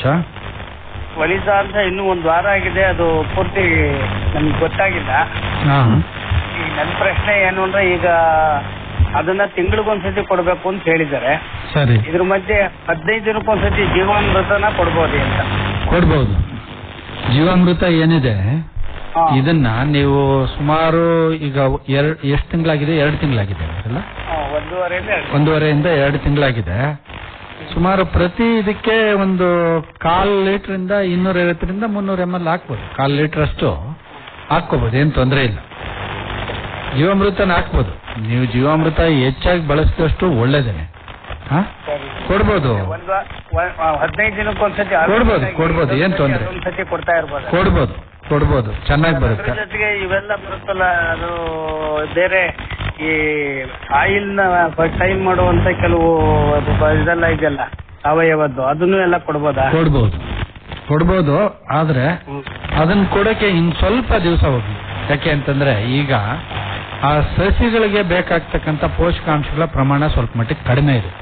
ಒಲಿಸ ಅಂತ ಇನ್ನೂ ಒಂದು ವಾರ ಆಗಿದೆ ಅದು ಪೂರ್ತಿ ನಮ್ಗೆ ಗೊತ್ತಾಗಿಲ್ಲ ಹಾ ಈಗ ನನ್ನ ಪ್ರಶ್ನೆ ಏನು ಅಂದ್ರೆ ಈಗ ಅದನ್ನ ತಿಂಗಳಿಗೊಂದ್ಸತಿ ಕೊಡ್ಬೇಕು ಅಂತ ಹೇಳಿದ್ದಾರೆ ಸರಿ ಇದ್ರ ಮಧ್ಯೆ ಹದಿನೈದು ದಿನಕ್ಕೊಂದ್ಸತಿ ಜೀವಾಮೃತನ ಕೊಡ್ಬೋದು ಅಂತ ಕೊಡ್ಬೋದು ಜೀವಾಮೃತ ಏನಿದೆ ಹಾ. ಇದನ್ನ ನೀವು ಸುಮಾರು ಈಗ ಎರಡ್ ಎಷ್ಟು ತಿಂಗಳಾಗಿದೆ ಎರಡು ತಿಂಗಳಾಗಿದೆ ಅಲ್ಲ ಹಾ, ಒಂದೂವರೆಯಿಂದ ಎರಡು ಒಂದೂವರೆಯಿಂದ ಎರಡು ತಿಂಗಳಾಗಿದೆ ಸುಮಾರು ಪ್ರತಿ ಇದಕ್ಕೆ ಒಂದು ಕಾಲ್ ಲೀಟರ್ ಇಂದ ಇನ್ನೂರ ಐವತ್ತರಿಂದ ಮುನ್ನೂರ ಎಂ ಎಲ್ ಹಾಕ್ಬೋದು ಕಾಲ್ ಲೀಟರ್ ಅಷ್ಟು ಹಾಕ್ಕೋಬಹುದು ಏನ್ ತೊಂದರೆ ಇಲ್ಲ ಜೀವಾಮೃತನ ಹಾಕ್ಬೋದು ನೀವು ಜೀವಾಮೃತ ಹೆಚ್ಚಾಗಿ ಬಳಸಿದಷ್ಟು ಒಳ್ಳೇದೇನೆ ಹಾ ಕೊಡ್ಬೋದು ಒಂದು ವ- ಆ, ಹದಿನೈದು ದಿನಕ್ಕೊಂದ್ಸತಿ ಕೊಡ್ಬೋದು, ಕೊಡ್ಬೋದು, ಏನ್ ತೊಂದ್ರೆ? ಒಂದ್ಸತಿ ಕೊಡ್ತಾ ಇರ್ಬೋದು ಕೊಡ್ಬೋದು ಕೊಡ್ಬೋದು ಚೆನ್ನಾಗಿ ಅದ್ರ ಬರುತ್ತೆ ಜೊತೆಗೆ ಇವೆಲ್ಲ ಬರುತ್ತಲ್ಲ ಅದು ಬೇರೆ ಈ ಆಯಿಲ್ ನ ಟೈಮ್ ಮಾಡುವಂತ ಕೆಲವು ಅದು ಬ- ಇದೆಲ್ಲ ಇದೆಯಲ್ಲ ಸಾವಯವದ್ದು ಅದನ್ನು ಎಲ್ಲ ಕೊಡ್ಬೋದಾ ಕೊಡ್ಬೋದು ಕೊಡ್ಬೋದು ಆದ್ರೆ ಅದನ್ನ ಕೊಡಕ್ಕೆ ಇನ್ ಸ್ವಲ್ಪ ದಿವಸ ಹೋಗ್ಲಿ ಯಾಕೆ ಅಂತಂದ್ರೆ ಈಗ ಆ ಸಸಿಗಳಿಗೆ ಬೇಕಾಗ್ತಕ್ಕಂತ ಪೋಷಕಾಂಶಗಳ ಪ್ರಮಾಣ ಸ್ವಲ್ಪ ಮಟ್ಟಿಗೆ ಕಡಿಮೆ ಇರುತ್ತೆ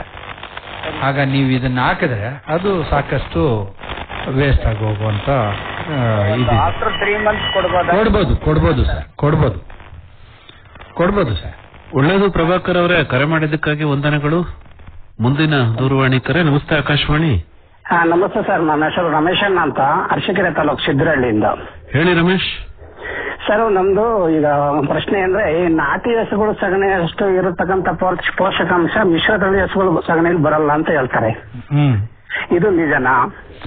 ಆಗ ನೀವು ಇದನ್ನ ಹಾಕಿದ್ರೆ ಅದು ಸಾಕಷ್ಟು ವೇಸ್ಟ್ ಆಗಿ ಹೋಗುವಂತ ಆ, ಇದಿದೆ ಆಫ್ಟರ್ ತ್ರೀ ಮಂತ್ಸ್ ಕೊಡ್ಬೋದಾ ಕೊಡ್ಬೋದು ಕೊಡ್ಬೋದು ಸರ್ ಕೊಡ್ಬೋದು ಕೊಡ್ಬೋದು ಸರ್ ಒಳ್ಳೇದು ಪ್ರಭಾಕರ್ ಅವರೇ ಕರೆ ಮಾಡಿದ್ದಕ್ಕಾಗಿ ವಂದನೆಗಳು ಮುಂದಿನ ದೂರವಾಣಿ ಕರೆ ನಮಸ್ತೆ ಆಕಾಶವಾಣಿ ಹಾ ನಮಸ್ತೆ ಸರ್ ನನ್ನ ಹೆಸರು ರಮೇಶಣ್ಣ ಅಂತ ಅರಸಕೆರೆ ತಾಲೂಕು ಸಿದ್ದರಹಳ್ಳಿಯಿಂದ ಹೇಳಿ ರಮೇಶ್ ಸರ್ ನಮ್ದು ಈಗ ಒಂದ್ ಪ್ರಶ್ನೆ ಅಂದ್ರೆ ಈ ನಾಟಿ ಹಸುಗಳು ಸಗಣಿ ಅಷ್ಟು ಇರತಕ್ಕಂತ ಪೋಷ- ಪೋಷಕಾಂಶ ಮಿಶ್ರತಳಿ ಹಸುಗಳು ಸಗಣಿಯಲ್ಲಿ ಬರಲ್ಲ ಅಂತ ಹೇಳ್ತಾರೆ ಹ್ಮ್ ಇದು ನಿಜನಾ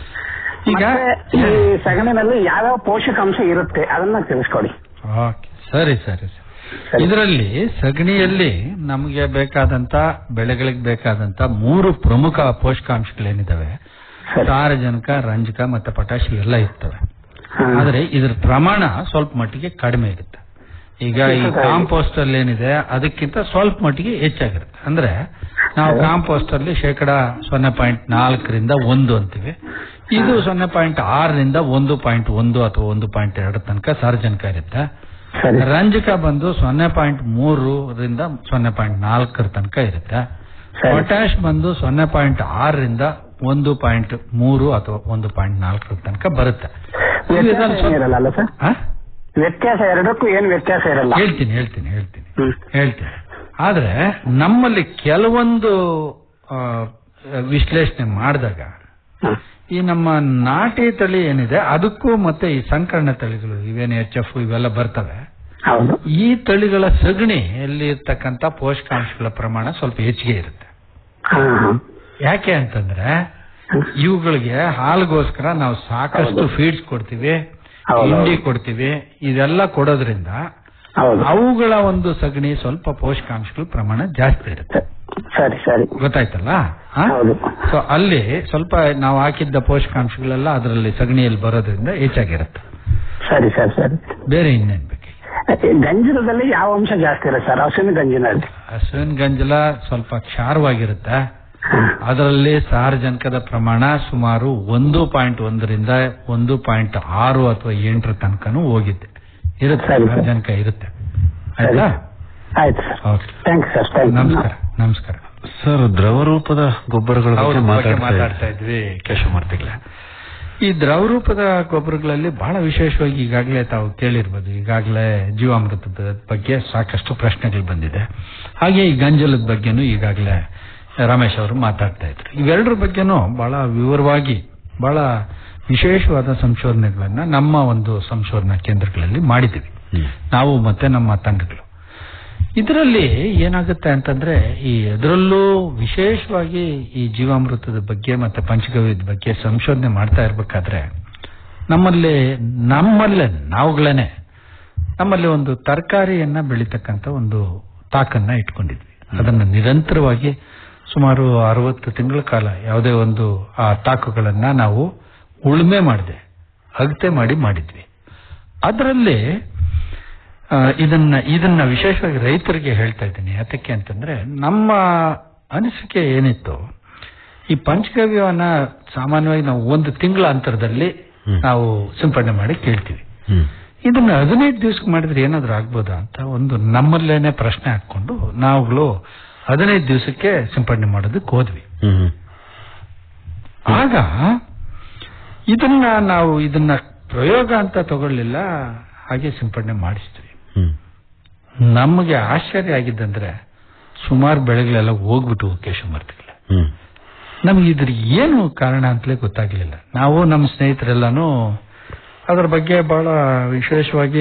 ಈಗ ಮತ್ತೆ ಈ ಸಗಣಿನಲ್ಲಿ ಯಾವ್ಯಾವ ಪೋಷಕಾಂಶ ಇರುತ್ತೆ ಅದನ್ನ ತಿಳಿಸ್ಕೊಡಿ ಓಕೆ ಸರಿ ಸರಿ ಸರಿ ಇದರಲ್ಲಿ ಸಗಣಿಯಲ್ಲಿ ನಮಗೆ ಬೇಕಾದಂತ ಬೆಳೆಗಳಿಗೆ ಬೇಕಾದಂತ ಮೂರು ಪ್ರಮುಖ ಪೋಷಕಾಂಶಗಳೇನಿದಾವೆ ಸಾರಜನಕ ರಂಜಕ ಮತ್ತೆ ಪೊಟ್ಯಾಶ್ ಎಲ್ಲ ಇರ್ತವೆ ಆದ್ರೆ ಇದ್ರ ಪ್ರಮಾಣ ಸ್ವಲ್ಪ ಮಟ್ಟಿಗೆ ಕಡಿಮೆ ಇರುತ್ತೆ ಈಗ ಈ ಕಾಂಪೋಸ್ಟ್ ಅಲ್ಲಿ ಏನಿದೆ ಅದಕ್ಕಿಂತ ಸ್ವಲ್ಪ ಮಟ್ಟಿಗೆ ಹೆಚ್ಚಾಗಿರುತ್ತೆ ಅಂದ್ರೆ ನಾವು ಕಾಂಪೋಸ್ಟ್ ಅಲ್ಲಿ ಶೇಕಡ ಸೊನ್ನೆ ಪಾಯಿಂಟ್ ನಾಲ್ಕರಿಂದ ಒಂದು ಅಂತೀವಿ ಇದು ಸೊನ್ನೆ ಪಾಯಿಂಟ್ ಆರರಿಂದ ಒಂದು ಪಾಯಿಂಟ್ ಒಂದು ಅಥವಾ ಒಂದು ಪಾಯಿಂಟ್ ಎರಡು ತನಕ ಸಾರ್ವಜನಿಕ ಇರುತ್ತೆ ಸರಿ ರಂಜಕ ಬಂದು ಸೊನ್ನೆ ಪಾಯಿಂಟ್ ಮೂರರಿಂದ ಸೊನ್ನೆ ಪಾಯಿಂಟ್ ನಾಲ್ಕರ ತನಕ ಇರುತ್ತೆ ಸರಿ. ಪೊಟ್ಯಾಶ್ ಬಂದು ಸೊನ್ನೆ ಪಾಯಿಂಟ್ ಆರರಿಂದ ಒಂದು ಪಾಯಿಂಟ್ ಮೂರು ಅಥವಾ ಒಂದು ಪಾಯಿಂಟ್ ನಾಲ್ಕರ ತನಕ ಬರುತ್ತೆ ವ್ಯತ್ಯಾಸ ಇದರಲ್ಲಿ ಸ್ವಲ್ಪ- ಏನಿರಲ್ಲ ಅಲ್ಲ ಸರ್ ಆ? ವ್ಯತ್ಯಾಸ ಎರಡಕ್ಕೂ ಏನ್ ವ್ಯತ್ಯಾಸ ಇರಲ್ಲ ಹೇಳ್ತೀನಿ ಹೇಳ್ತೀನಿ ಹೇಳ್ತೀನಿ ಹ್ಮ್. ಹೇಳ್ತೀನಿ ಆದ್ರೆ ನಮ್ಮಲ್ಲಿ ಕೆಲವೊಂದು ಆ, ವಿಶ್ಲೇಷಣೆ ಮಾಡಿದಾಗ ಹ್ಮ್. ಈ ನಮ್ಮ ನಾಟಿ ತಳಿ ಏನಿದೆ ಅದಕ್ಕೂ ಮತ್ತೆ ಈ ಸಂಕರಣ ತಳಿಗಳು ಇವೇನು ಎಚ್ ಎಫ್ ಇವೆಲ್ಲ ಬರ್ತವೆ ಹೌದು ಈ ತಳಿಗಳ ಸಗಣಿಯಲ್ಲಿ ಇರ್ತಕ್ಕಂಥ ಪೋಷಕಾಂಶಗಳ ಪ್ರಮಾಣ ಸ್ವಲ್ಪ ಹೆಚ್ಚಿಗೆ ಇರುತ್ತೆ ಹಾ ಹಾ ಯಾಕೆ ಅಂತಂದ್ರೆ ಇವುಗಳಿಗೆ ಹಾಲ್ಗೋಸ್ಕರ ನಾವು ಸಾಕಷ್ಟು ಫೀಡ್ಸ್ ಕೊಡ್ತೀವಿ ಹೌದು. ಹಿಂಡಿ ಕೊಡ್ತೀವಿ ಇದೆಲ್ಲ ಕೊಡೋದ್ರಿಂದ ಹೌದು ಅವುಗಳ ಒಂದು ಸಗಣಿ ಸ್ವಲ್ಪ ಪೋಷಕಾಂಶಗಳ ಪ್ರಮಾಣ ಜಾಸ್ತಿ ಇರುತ್ತೆ ಸರಿ ಸರಿ ಗೊತ್ತಾಯ್ತಲ್ಲ ಹೌದು. ಸೊ ಅಲ್ಲಿ ಸ್ವಲ್ಪ ನಾವು ಹಾಕಿದ್ದ ಪೋಷಕಾಂಶಗಳೆಲ್ಲ ಅದರಲ್ಲಿ ಸಗಣಿಯಲ್ಲಿ ಬರೋದ್ರಿಂದ ಹೆಚ್ಚಾಗಿರುತ್ತೆ ಸರಿ ಸರಿ ಸರಿ ಬೇರೆ ಇನ್ನೇನ್ ಬೇಕು ಈ ಗಂಜಲದಲ್ಲಿ ಯಾವ ಅಂಶ ಜಾಸ್ತಿ ಇರುತ್ತೆ ಸರ್ ಹಸುವಿನ ಗಂಜಿನಲ್ಲಿ ಹಸುವಿನ ಗಂಜಲ ಸ್ವಲ್ಪ ಕ್ಷಾರವಾಗಿರುತ್ತೆ ಅದರಲ್ಲಿ ಸಾರಜನಕದ ಪ್ರಮಾಣ ಸುಮಾರು ಒಂದು ಪಾಯಿಂಟ್ ಒಂದರಿಂದ ಒಂದು ಪಾಯಿಂಟ್ ಆರು ಅಥವಾ ಎಂಟರ ತನಕನೂ ಹೋಗಿದೆ ಇರುತ್ತೆ ಸರಿ, ಸರ್. ಸಾರಜನಕ ಇರುತ್ತೆ ಆಯ್ತಾ ಆಯ್ತು sir okay thank you sir thank ನಮಸ್ಕಾರ ನಮಸ್ಕಾರ ಸರ್ ದ್ರವ ರೂಪದ ಗೊಬ್ಬರಗಳ ಹೌದು, ಬಗ್ಗೆ ಬಗ್ಗೆ ಮಾತಾಡ್ತಾ ಮಾತಾಡ್ತಾ ಇದ್ವಿ ಕೇಶವಮೂರ್ತಿಗಳ ಈ ದ್ರವರೂಪದ ಗೊಬ್ಬರಗಳಲ್ಲಿ ಬಹಳ ವಿಶೇಷವಾಗಿ ಈಗಾಗಲೇ ತಾವು ಕೇಳಿರ್ಬೋದು ಈಗಾಗಲೇ ಜೀವಾಮೃತದ ಬಗ್ಗೆ ಸಾಕಷ್ಟು ಪ್ರಶ್ನೆಗಳು ಬಂದಿದೆ ಹಾಗೆ ಈ ಗಂಜಲದ ಬಗ್ಗೆನೂ ಈಗಾಗಲೇ ರಮೇಶ್ ಅವರು ಮಾತಾಡ್ತಾ ಇದ್ರು ಇವೆರಡರ ಬಗ್ಗೆನೂ ಬಹಳ ವಿವರವಾಗಿ ಬಹಳ ವಿಶೇಷವಾದ ಸಂಶೋಧನೆಗಳನ್ನ ನಮ್ಮ ಒಂದು ಸಂಶೋಧನಾ ಕೇಂದ್ರಗಳಲ್ಲಿ ಮಾಡಿದ್ದೀವಿ ಹ್ಮ್. ನಾವು ಮತ್ತೆ ನಮ್ಮ ತಂಡಗಳು ಇದರಲ್ಲಿ ಏನಾಗುತ್ತೆ ಅಂತಂದ್ರೆ ಈ ಅದರಲ್ಲೂ ವಿಶೇಷವಾಗಿ ಈ ಜೀವಾಮೃತದ ಬಗ್ಗೆ ಮತ್ತೆ ಪಂಚಗವ್ಯದ ಬಗ್ಗೆ ಸಂಶೋಧನೆ ಮಾಡ್ತಾ ಇರ್ಬೇಕಾದ್ರೆ ನಮ್ಮಲ್ಲಿ ನಮ್ಮಲ್ಲೇ ನಾವುಗಳೇನೆ ನಮ್ಮಲ್ಲಿ ಒಂದು ತರಕಾರಿಯನ್ನ ಬೆಳೀತಕ್ಕಂತ ಒಂದು ತಾಕನ್ನ ಇಟ್ಕೊಂಡಿದ್ವಿ ಅದನ್ನ ನಿರಂತರವಾಗಿ ಸುಮಾರು ಅರವತ್ತು ತಿಂಗಳ ಕಾಲ ಯಾವುದೇ ಒಂದು ಆ ತಾಕುಗಳನ್ನ ನಾವು ಉಳುಮೆ ಮಾಡಿದೆ ಅಗತೆ ಮಾಡಿ ಮಾಡಿದ್ವಿ ಅದರಲ್ಲಿ ಆ, ಇದನ್ನ ಇದನ್ನ ವಿಶೇಷವಾಗಿ ರೈತರಿಗೆ ಹೇಳ್ತಾ ಇದ್ದೀನಿ ಯಾತಕ್ಕೆ ಅಂತಂದ್ರೆ ನಮ್ಮ ಅನಿಸಿಕೆ ಏನಿತ್ತು ಈ ಪಂಚಗವ್ಯವನ್ನ ಸಾಮಾನ್ಯವಾಗಿ ನಾವು ಒಂದು ತಿಂಗಳ ಅಂತರದಲ್ಲಿ ಹ್ಮ್. ನಾವು ಸಿಂಪಡಣೆ ಮಾಡಿ ಕೇಳ್ತೀವಿ ಹ್ಮ್. ಇದನ್ನ ಹದಿನೈದು ದಿವಸಕ್ಕೆ ಮಾಡಿದ್ರೆ ಏನಾದ್ರೂ ಆಗ್ಬೋದಾ ಅಂತ ಒಂದು ನಮ್ಮಲ್ಲೇನೆ ಪ್ರಶ್ನೆ ಹಾಕೊಂಡು ನಾವುಗಳು ಹದಿನೈದು ದಿವಸಕ್ಕೆ ಸಿಂಪಡಣೆ ಮಾಡೋದಕ್ಕೆ ಹೋದ್ವಿ ಹ್ಮ್. ಆಗ ಇದನ್ನ ನಾವು ಇದನ್ನ ಪ್ರಯೋಗ ಅಂತ ತಗೊಳ್ಳಿಲ್ಲ ಹಾಗೆ ಸಿಂಪಡಣೆ ಮಾಡಿಸ್ತೀವಿ ಹ್ಮ್. ನಮಗೆ ಆಶ್ಚರ್ಯ ಆಗಿದ್ದಂದ್ರೆ ಸುಮಾರು ಬೆಳೆಗಳೆಲ್ಲ ಹೋಗ್ಬಿಟ್ಟು ಕೇಶವಮೂರ್ತಿಗಳೇ ಹ್ಮ್. ನಮ್ಗೆ ಇದ್ರ ಏನು ಕಾರಣ ಅಂತಲೇ ಗೊತ್ತಾಗ್ಲಿಲ್ಲ ನಾವು ನಮ್ಮ ಸ್ನೇಹಿತರೆಲ್ಲಾನು ಅದರ ಬಗ್ಗೆ ಬಹಳ ವಿಶೇಷವಾಗಿ